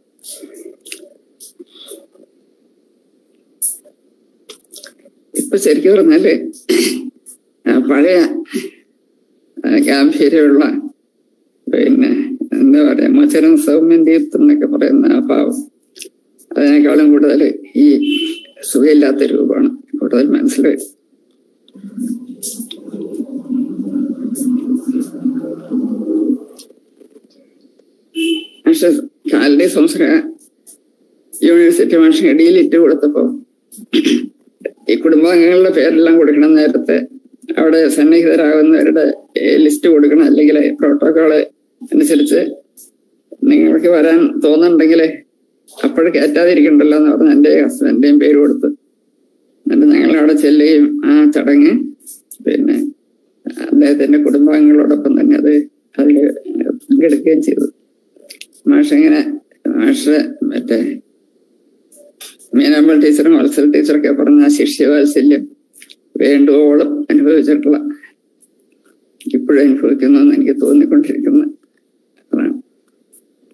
ഇപ്പൊ ശരിക്കും പറഞ്ഞാല് ആ പഴയ ആ, ഗാംഭീര്യമുള്ള പിന്നെ എന്താ പറയാ മചരം സൗമ്യം ദീപ്തം എന്നൊക്കെ പറയുന്ന ആ ഭാവം അതിനേക്കാളും കൂടുതൽ ഈ സുഖമില്ലാത്ത രൂപമാണ് കൂടുതൽ മനസ്സിലായി പക്ഷെ കാലിന്റെ സംസ്കാര യൂണിവേഴ്സിറ്റി മാഷ് ഡിയിലിട്ട് കൊടുത്തപ്പോ ഈ കുടുംബാംഗങ്ങളുടെ പേരെല്ലാം കൊടുക്കണം നേരത്തെ അവിടെ സന്നിഹിതരാകുന്നവരുടെ ലിസ്റ്റ് കൊടുക്കണം അല്ലെങ്കിൽ പ്രോട്ടോകോള് അനുസരിച്ച് നിങ്ങൾക്ക് വരാൻ തോന്നുന്നുണ്ടെങ്കിൽ അപ്പോഴും കയറ്റാതിരിക്കണ്ടല്ലോ എന്ന് പറഞ്ഞ് എൻ്റെ ഹസ്ബൻഡിന്റെയും പേര് കൊടുത്ത് എന്നിട്ട് ഞങ്ങൾ അവിടെ ചെല്ലുകയും ആ ചടങ്ങ് പിന്നെ അദ്ദേഹത്തിന്റെ കുടുംബാംഗങ്ങളോടൊപ്പം തന്നെ അത് അതിൽ പങ്കെടുക്കുകയും ചെയ്തു മാഷ ഇങ്ങനെ മാഷ മറ്റേ മീനാമ്പൽ ടീച്ചറും വത്സൽ ടീച്ചറൊക്കെ പറഞ്ഞ ആ ശിഷ്യവാത്സല്യം വേണ്ടുവോളം അനുഭവിച്ചിട്ടുള്ള ഇപ്പോഴും അനുഭവിക്കുന്നു എന്ന് എനിക്ക് തോന്നിക്കൊണ്ടിരിക്കുന്ന അതാണ്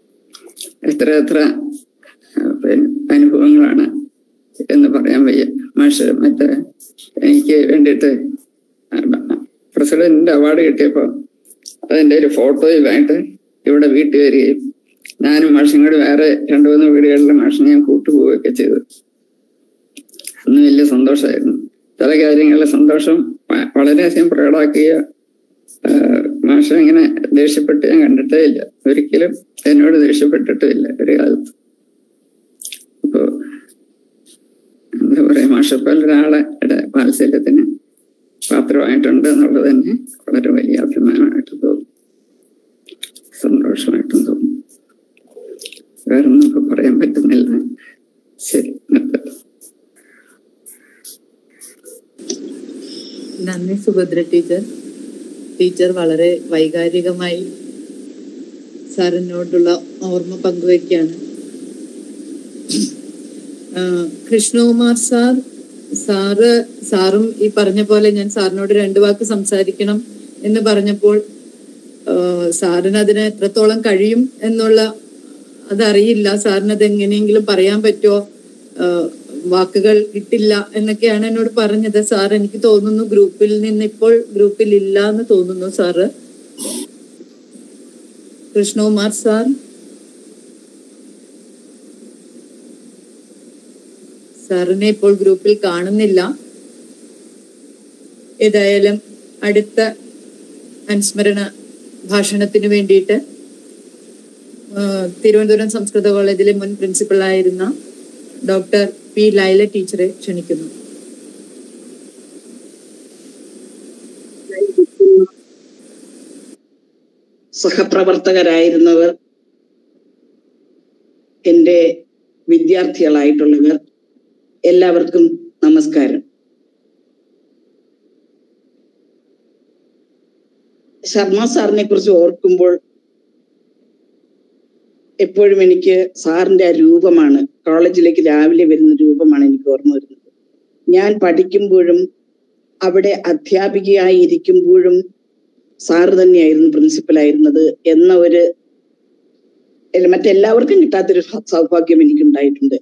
എത്ര എത്ര ആ, പിന്നെ അനുഭവങ്ങളാണ് എന്ന് പറയാൻ വയ്യ മാഷ് മറ്റേ എനിക്ക് വേണ്ടിയിട്ട് പ്രസിഡന്റിന്റെ അവാർഡ് കിട്ടിയപ്പോ അതിന്റെ ഒരു ഫോട്ടോയുമായിട്ട് ഇവിടെ വീട്ടിൽ വരികയും ഞാനും മാഷും കൂടി വേറെ രണ്ടു മൂന്ന് വീടുകളിലെ മാഷിനെ ഞാൻ കൂട്ടുപോവുകയൊക്കെ ചെയ്തു അന്ന് വലിയ സന്തോഷമായിരുന്നു ചില കാര്യങ്ങളിലെ സന്തോഷം വ- വളരെയധികം പ്രകടമാക്കിയ മാഷ ഇങ്ങനെ ദേഷ്യപ്പെട്ട് ഞാൻ കണ്ടിട്ടേ ഇല്ല ഒരിക്കലും എന്നോട് ദേഷ്യപ്പെട്ടിട്ടും ഇല്ല ഒരു കാലത്ത് അപ്പോ എന്താ പറയാ മാഷപ്പൽ ഒരാളെ വാത്സല്യത്തിന് പാത്രമായിട്ടുണ്ട് എന്നുള്ളത് തന്നെ വളരെ വലിയ അഭിമാനമായിട്ട് തോന്നും സന്തോഷമായിട്ടും തോന്നും വേറെ ഒന്നും ഇപ്പൊ പറയാൻ പറ്റുന്നില്ല ശരി നിർത്തട്ടെ നന്ദി സുഭദ്ര ടീച്ചർ ടീച്ചർ വളരെ വൈകാരികമായി സാറിനോടുള്ള ഓർമ്മ പങ്കുവയ്ക്കാണ് ആ, കൃഷ്ണകുമാർ സാർ സാറ് സാറും ഈ പറഞ്ഞ പോലെ ഞാൻ സാറിനോട് രണ്ടു വാക്ക് സംസാരിക്കണം എന്ന് പറഞ്ഞപ്പോൾ ആ, സാറിന് അതിന് എത്രത്തോളം കഴിയും എന്നുള്ള അതറിയില്ല സാറിന് അത് എങ്ങനെയെങ്കിലും പറയാൻ പറ്റുമോ ആ, വാക്കുകൾ കിട്ടില്ല എന്നൊക്കെയാണ് എന്നോട് പറഞ്ഞത് സാർ എനിക്ക് തോന്നുന്നു ഗ്രൂപ്പിൽ നിന്ന് ഇപ്പോൾ ഗ്രൂപ്പിൽ ഇല്ല എന്ന് തോന്നുന്നു സാറ് കൃഷ്ണകുമാർ സാർ സാറിനെ ഇപ്പോൾ ഗ്രൂപ്പിൽ കാണുന്നില്ല ഏതായാലും അടുത്ത അനുസ്മരണ ഭാഷണത്തിന് വേണ്ടിയിട്ട് ആ, തിരുവനന്തപുരം സംസ്കൃത കോളേജിലെ മുൻ പ്രിൻസിപ്പളായിരുന്ന ഡോക്ടർ പി ലൈല ടീച്ചറെ ക്ഷണിക്കുന്നു സഹപ്രവർത്തകരായിരുന്നവർ എൻ്റെ വിദ്യാർത്ഥികളായിട്ടുള്ളവർ എല്ലാവർക്കും നമസ്കാരം ശർമ്മ സാറിനെ കുറിച്ച് ഓർക്കുമ്പോൾ എപ്പോഴും എനിക്ക് സാറിന്റെ ആ രൂപമാണ് കോളേജിലേക്ക് രാവിലെ വരുന്ന രൂപമാണ് എനിക്ക് ഓർമ്മ വരുന്നത് ഞാൻ പഠിക്കുമ്പോഴും അവിടെ അധ്യാപികയായി ഇരിക്കുമ്പോഴും സാറ് തന്നെയായിരുന്നു പ്രിൻസിപ്പൽ ആയിരുന്നത് എന്ന ഒരു അല്ല, മറ്റെല്ലാവർക്കും കിട്ടാത്തൊരു സൗഭാഗ്യം എനിക്കുണ്ടായിട്ടുണ്ട്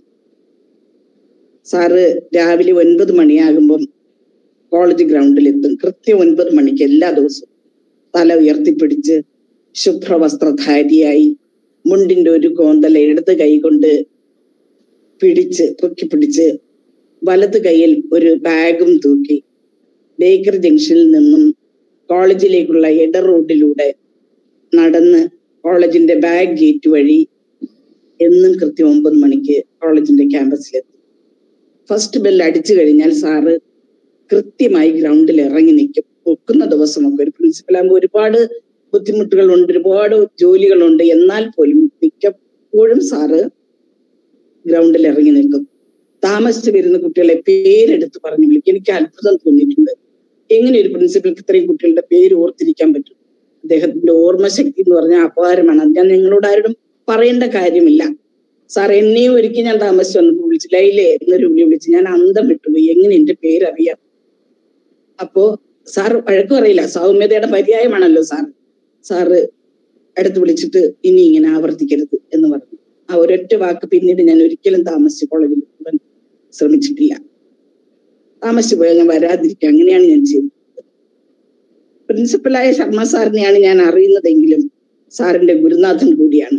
സാറ് രാവിലെ ഒൻപത് മണിയാകുമ്പം കോളേജ് ഗ്രൗണ്ടിൽ എത്തും കൃത്യം ഒൻപത് മണിക്ക് എല്ലാ ദിവസവും തല ഉയർത്തിപ്പിടിച്ച് ശുഭ്രവസ്ത്രധാരിയായി മുണ്ടിന്റെ ഒരു കോന്തല ഇടത് കൈ കൊണ്ട് പിടിച്ച് പൊക്കി പിടിച്ച് വലത് കൈയിൽ ഒരു ബാഗും തൂക്കി ബേക്കർ ജംഗ്ഷനിൽ നിന്നും കോളേജിലേക്കുള്ള ഇട റോഡിലൂടെ നടന്ന് കോളേജിന്റെ ബാക്ക് ഗേറ്റ് വഴി എന്നും കൃത്യം ഒമ്പത് മണിക്ക് കോളേജിന്റെ ക്യാമ്പസിലെത്തും ഫസ്റ്റ് ബെൽ അടിച്ചു കഴിഞ്ഞാൽ സാറ് കൃത്യമായി ഗ്രൗണ്ടിൽ ഇറങ്ങി നിൽക്കും ഒക്കുന്ന ദിവസമൊക്കെ ഒരു പ്രിൻസിപ്പലാകുമ്പോൾ ഒരുപാട് ബുദ്ധിമുട്ടുകളുണ്ട് ഒരുപാട് ജോലികളുണ്ട് എന്നാൽ പോലും മിക്കപ്പോഴും സാറ് ഗ്രൗണ്ടിൽ ഇറങ്ങി നിൽക്കും താമസിച്ച് വരുന്ന കുട്ടികളെ പേരെടുത്ത് പറഞ്ഞു വിളിക്കും എനിക്ക് അത്ഭുതം തോന്നിയിട്ടുണ്ട് എങ്ങനെ ഒരു പ്രിൻസിപ്പൽക്ക് ഇത്രയും കുട്ടികളുടെ പേര് ഓർത്തിരിക്കാൻ പറ്റും അദ്ദേഹത്തിന്റെ ഓർമ്മശക്തി എന്ന് പറഞ്ഞാൽ അപാരമാണ് അത് ഞാൻ നിങ്ങളോട് ആരോടും പറയേണ്ട കാര്യമില്ല സാർ എന്നെയും ഒരിക്കൽ ഞാൻ താമസിച്ച് വന്നപ്പോൾ വിളിച്ചു ലൈലേ എന്നൊരു വിളി വിളിച്ച് ഞാൻ അന്തം വിട്ടുപോയി എങ്ങനെ എന്റെ പേരറിയാം അപ്പോ സാർ വഴക്ക് പറയില്ല സൗമ്യതയുടെ പര്യായമാണല്ലോ സാർ സാറ് അടുത്ത് വിളിച്ചിട്ട് ഇനി ഇങ്ങനെ ആവർത്തിക്കരുത് എന്ന് പറഞ്ഞു ആ ഒരൊറ്റ വാക്ക് പിന്നീട് ഞാൻ ഒരിക്കലും താമസിച്ച് കോളേജിൽ പോകാൻ ശ്രമിച്ചിട്ടില്ല താമസിച്ചു പോയാൽ ഞാൻ വരാതിരിക്കുക അങ്ങനെയാണ് ഞാൻ ചെയ്തത് പ്രിൻസിപ്പലായ ശർമ്മ സാറിനെയാണ് ഞാൻ അറിയുന്നതെങ്കിലും സാറിന്റെ ഗുരുനാഥൻ കൂടിയാണ്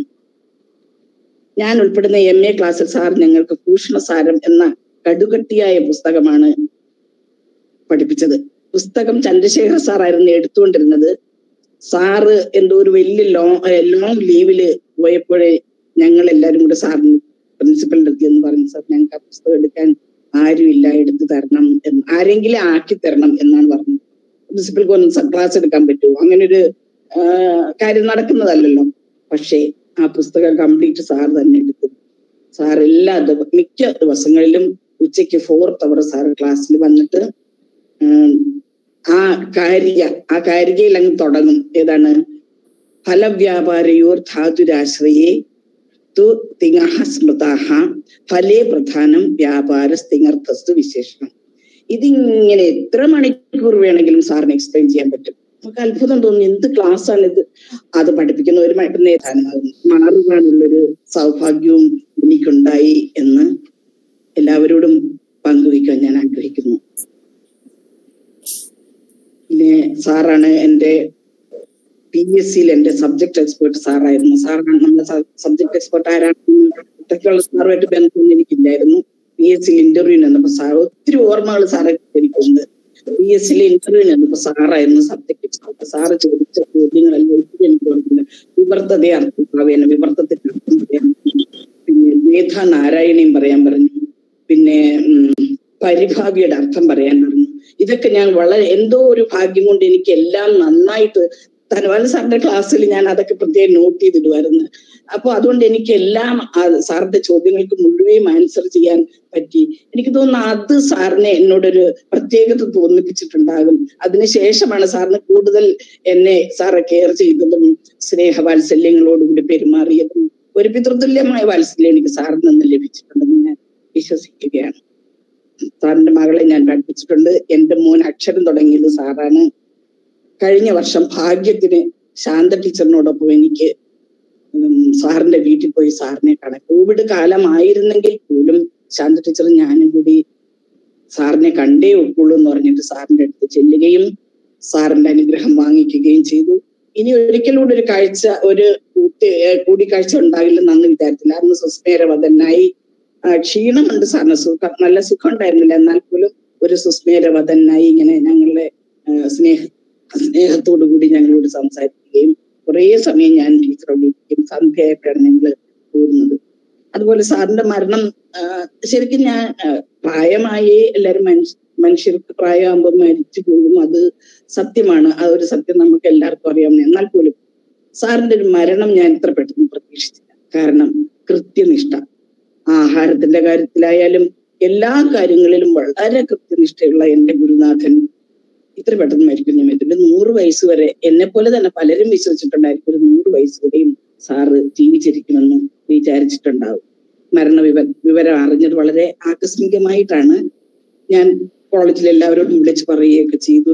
ഞാൻ ഉൾപ്പെടുന്ന എം എ ക്ലാസ്സിൽ സാർ ഞങ്ങൾക്ക് ഭൂഷണസാരം എന്ന കടുകട്ടിയായ പുസ്തകമാണ് പഠിപ്പിച്ചത് പുസ്തകം ചന്ദ്രശേഖർ സാറായിരുന്നു എടുത്തുകൊണ്ടിരുന്നത് സാറ് എന്തോ ഒരു വലിയ ലോങ് ലോങ് ലീവില് പോയപ്പോഴേ ഞങ്ങൾ എല്ലാവരും കൂടെ സാറിന് പ്രിൻസിപ്പലിന്റെ അടുത്ത് എന്ന് പറഞ്ഞു സാർ ഞങ്ങൾക്ക് ആ പുസ്തകം എടുക്കാൻ ആരുമില്ല എടുത്തു തരണം എന്ന് ആരെങ്കിലും ആക്കി തരണം എന്നാണ് പറഞ്ഞത് പ്രിൻസിപ്പൽക്ക് ഒന്ന് ക്ലാസ് എടുക്കാൻ പറ്റുമോ അങ്ങനെ ഒരു കാര്യം നടക്കുന്നതല്ലല്ലോ പക്ഷേ ആ പുസ്തകം കംപ്ലീറ്റ് സാർ തന്നെ എടുത്തു സാർ എല്ലാ ദിവ- മിക്ക ദിവസങ്ങളിലും ഉച്ചയ്ക്ക് ഫോർത്ത് അവർ സാർ ക്ലാസ്സിൽ വന്നിട്ട് ഉം, ആ കാരിക ആ കാരികയിൽ അങ്ങ് തുടങ്ങും ഏതാണ് ഫലവ്യാപാരയോർ ധാതുരാശ്രയെ തു തിങ്ങഹ സ്മൃതാഹ ഫലേ പ്രധാനം വ്യാപാര സ്തിങ്ങർത്ഥസ്തു വിശേഷണം ഇതിങ്ങനെ എത്ര മണിക്കൂർ വേണമെങ്കിലും സാറിന് എക്സ്പ്ലെയിൻ ചെയ്യാൻ പറ്റും നമുക്ക് അത്ഭുതം തോന്നുന്നു എന്ത് ക്ലാസ് ആണ് ഇത് അത് പഠിപ്പിക്കുന്നവരുമായിട്ട് നേടാൻ മാറുവാനുള്ളൊരു സൗഭാഗ്യവും എനിക്കുണ്ടായി എന്ന് എല്ലാവരോടും പങ്കുവയ്ക്കാൻ ഞാൻ ആഗ്രഹിക്കുന്നു പിന്നെ സാറാണ് എൻ്റെ പി എസ് സിയിൽ എൻ്റെ സബ്ജക്ട് എക്സ്പേർട്ട് സാറായിരുന്നു സാറാണ് നമ്മുടെ സബ്ജക്ട് എക്സ്പേർട്ട് ആരാണെന്ന് ഇതൊക്കെയുള്ള സാറുമായിട്ട് ബന്ധമൊന്നും എനിക്കില്ലായിരുന്നു പി എസ് സിയിൽ ഇന്റർവ്യൂ നിന്നപ്പോ സാർ ഒത്തിരി ഓർമ്മകൾ സാറെ എനിക്കുണ്ട് പി എസ് സിയിൽ ഇന്റർവ്യൂ നിന്നപ്പോ സാറായിരുന്നു സബ്ജക്ട് എക്സ്പേർട്ട് സാറ് ചോദിച്ച ചോദ്യങ്ങളെല്ലാം ഇപ്പോഴും എനിക്ക് ഓർമ്മയില്ല വിവർത്തതയെ അർത്ഥഭാവേന വിവർത്തത്തിന്റെ അർത്ഥം പറയാൻ പിന്നെ വേദ നാരായണിയും പറയാൻ പറഞ്ഞു പിന്നെ ഉം, പരിഭാവിയുടെ അർത്ഥം പറയാൻ പറഞ്ഞു ഇതൊക്കെ ഞാൻ വളരെ എന്തോ ഒരു ഭാഗ്യം കൊണ്ട് എനിക്ക് എല്ലാം നന്നായിട്ട് ധനവാൻ സാറിന്റെ ക്ലാസ്സിൽ ഞാൻ അതൊക്കെ പ്രത്യേകം നോട്ട് ചെയ്തിടുമായിരുന്നു അപ്പൊ അതുകൊണ്ട് എനിക്ക് എല്ലാം ആ സാറിന്റെ ചോദ്യങ്ങൾക്ക് മുഴുവൻ ആൻസർ ചെയ്യാൻ പറ്റി എനിക്ക് തോന്നുന്നു അത് സാറിനെ എന്നോടൊരു പ്രത്യേകത തോന്നിപ്പിച്ചിട്ടുണ്ടാകും അതിനുശേഷമാണ് സാറിന് കൂടുതൽ എന്നെ സാറെ കെയർ ചെയ്തതും സ്നേഹവാത്സല്യങ്ങളോടുകൂടി പെരുമാറിയതും ഒരു പിതൃതുല്യമായ വാത്സല്യം എനിക്ക് സാറിൽ നിന്ന് ലഭിച്ചിട്ടുണ്ടെന്ന് ഞാൻ വിശ്വസിക്കുകയാണ് സാറിന്റെ മകളെ ഞാൻ പഠിപ്പിച്ചിട്ടുണ്ട് എന്റെ മോൻ അക്ഷരം തുടങ്ങിയത് സാറാണ് കഴിഞ്ഞ വർഷം ഭാഗ്യത്തിന് ശാന്ത ടീച്ചറിനോടൊപ്പം എനിക്ക് ഉം, സാറിന്റെ വീട്ടിൽ പോയി സാറിനെ കാണാൻ കോവിഡ് കാലമായിരുന്നെങ്കിൽ പോലും ശാന്ത ടീച്ചർ ഞാനും കൂടി സാറിനെ കണ്ടേ ഒക്കുള്ളൂ എന്ന് പറഞ്ഞിട്ട് സാറിന്റെ അടുത്ത് ചെല്ലുകയും സാറിന്റെ അനുഗ്രഹം വാങ്ങിക്കുകയും ചെയ്തു ഇനി ഒരിക്കലും ഒരു കാഴ്ച ഒരു കൂട്ടി ഏർ കൂടിക്കാഴ്ച ഉണ്ടാകില്ലെന്ന് അന്ന് വിചാരിച്ചില്ല അന്ന് സുസ്മേരവതനായി ആ, ക്ഷീണമുണ്ട് സാറിന് സുഖം നല്ല സുഖം ഉണ്ടായിരുന്നില്ല എന്നാൽ പോലും ഒരു സുസ്മേരവതനായി ഇങ്ങനെ ഞങ്ങളുടെ ആ, സ്നേഹ സ്നേഹത്തോടു കൂടി ഞങ്ങളോട് സംസാരിക്കുകയും കുറേ സമയം ഞാൻ ടീച്ചറോട് ഇരിക്കും സന്ധ്യയായപ്പോഴാണ് ഞങ്ങൾ പോരുന്നത് അതുപോലെ സാറിന്റെ മരണം ആ, ശരിക്കും ഞാൻ ആ, പ്രായമായേ എല്ലാവരും മനുഷ്യ മനുഷ്യർക്ക് പ്രായമാകുമ്പോൾ മരിച്ചു പോകും അത് സത്യമാണ് ആ ഒരു സത്യം നമുക്ക് എല്ലാവർക്കും അറിയാവുന്ന എന്നാൽ പോലും സാറിന്റെ ഒരു മരണം ഞാൻ ഇത്ര പെട്ടെന്ന് പ്രതീക്ഷിച്ചില്ല കാരണം കൃത്യനിഷ്ഠ ആഹാരത്തിന്റെ കാര്യത്തിലായാലും എല്ലാ കാര്യങ്ങളിലും വളരെ കൃത്യനിഷ്ഠയുള്ള എന്റെ ഗുരുനാഥൻ ഇത്ര പെട്ടെന്ന് മരിക്കും ഞാൻ ഇതിന്റെ നൂറ് വയസ്സ് വരെ എന്നെ പോലെ തന്നെ പലരും വിശ്വസിച്ചിട്ടുണ്ടായിരിക്കും ഒരു നൂറ് വയസ്സ് വരെയും സാറ് ജീവിച്ചിരിക്കുമെന്ന് വിചാരിച്ചിട്ടുണ്ടാവും മരണ വിവ വിവരം അറിഞ്ഞത് വളരെ ആകസ്മികമായിട്ടാണ് ഞാൻ കോളേജിൽ എല്ലാവരോടും വിളിച്ച് പറയുകയൊക്കെ ചെയ്തു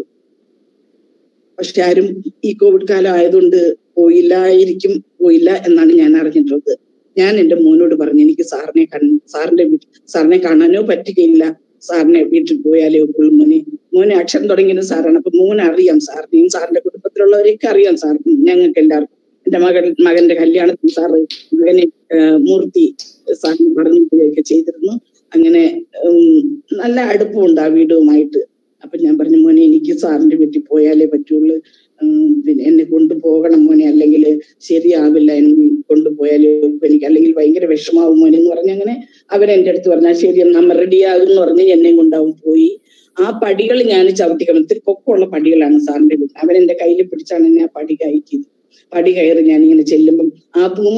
പക്ഷെ ആരും ഈ കോവിഡ് കാലം ആയതുകൊണ്ട് പോയില്ലായിരിക്കും പോയില്ല എന്നാണ് ഞാൻ അറിഞ്ഞിട്ടുള്ളത് ഞാൻ എന്റെ മോനോട് പറഞ്ഞു എനിക്ക് സാറിനെ കൺ സാറിന്റെ വീട്ടിൽ സാറിനെ കാണാനോ പറ്റുകയില്ല സാറിനെ വീട്ടിൽ പോയാലേ ഒക്കുള്ളൂ മോനെ മോനെ അക്ഷരം തുടങ്ങിയത് സാറാണ് അപ്പൊ മോനെ അറിയാം സാറിനെയും സാറിന്റെ കുടുംബത്തിലുള്ളവരെയൊക്കെ അറിയാം സാർ ഞങ്ങൾക്ക് എല്ലാവർക്കും എന്റെ മകൻ മകന്റെ കല്യാണത്തിന് സാറ് മകനെ ആ, മൂർത്തി സാറിന് പറഞ്ഞിരിക്കുകയൊക്കെ ചെയ്തിരുന്നു അങ്ങനെ ഉം, നല്ല അടുപ്പമുണ്ട് ആ വീടുമായിട്ട് അപ്പൊ ഞാൻ പറഞ്ഞു മോനെ എനിക്ക് സാറിന്റെ വീട്ടിൽ പോയാലേ പറ്റുള്ളൂ ഉം, പിന്നെ എന്നെ കൊണ്ടുപോകണം മോനെ അല്ലെങ്കിൽ ശരിയാവില്ല എന്നെ കൊണ്ടുപോയാലേ ഒക്കൂ എനിക്ക് അല്ലെങ്കിൽ ഭയങ്കര വിഷമാവും മോനെ എന്ന് പറഞ്ഞ് അങ്ങനെ അവൻ എന്റെ അടുത്ത് പറഞ്ഞാൽ ശരി നമ്മ റെഡിയാകും എന്ന് പറഞ്ഞ് എന്നെയും കൊണ്ടാവും പോയി ആ പടികൾ ഞാൻ ചവിട്ടിക്കണം ഇത്തിരി പൊക്കമുള്ള പടികളാണ് സാറിന്റെ വീട്ടിൽ അവൻ എന്റെ കയ്യിൽ പിടിച്ചാണ് എന്നെ ആ പടി കയറ്റിയത് പടി കയറി ഞാൻ ഇങ്ങനെ ചെല്ലുമ്പം ആ ഭൂമി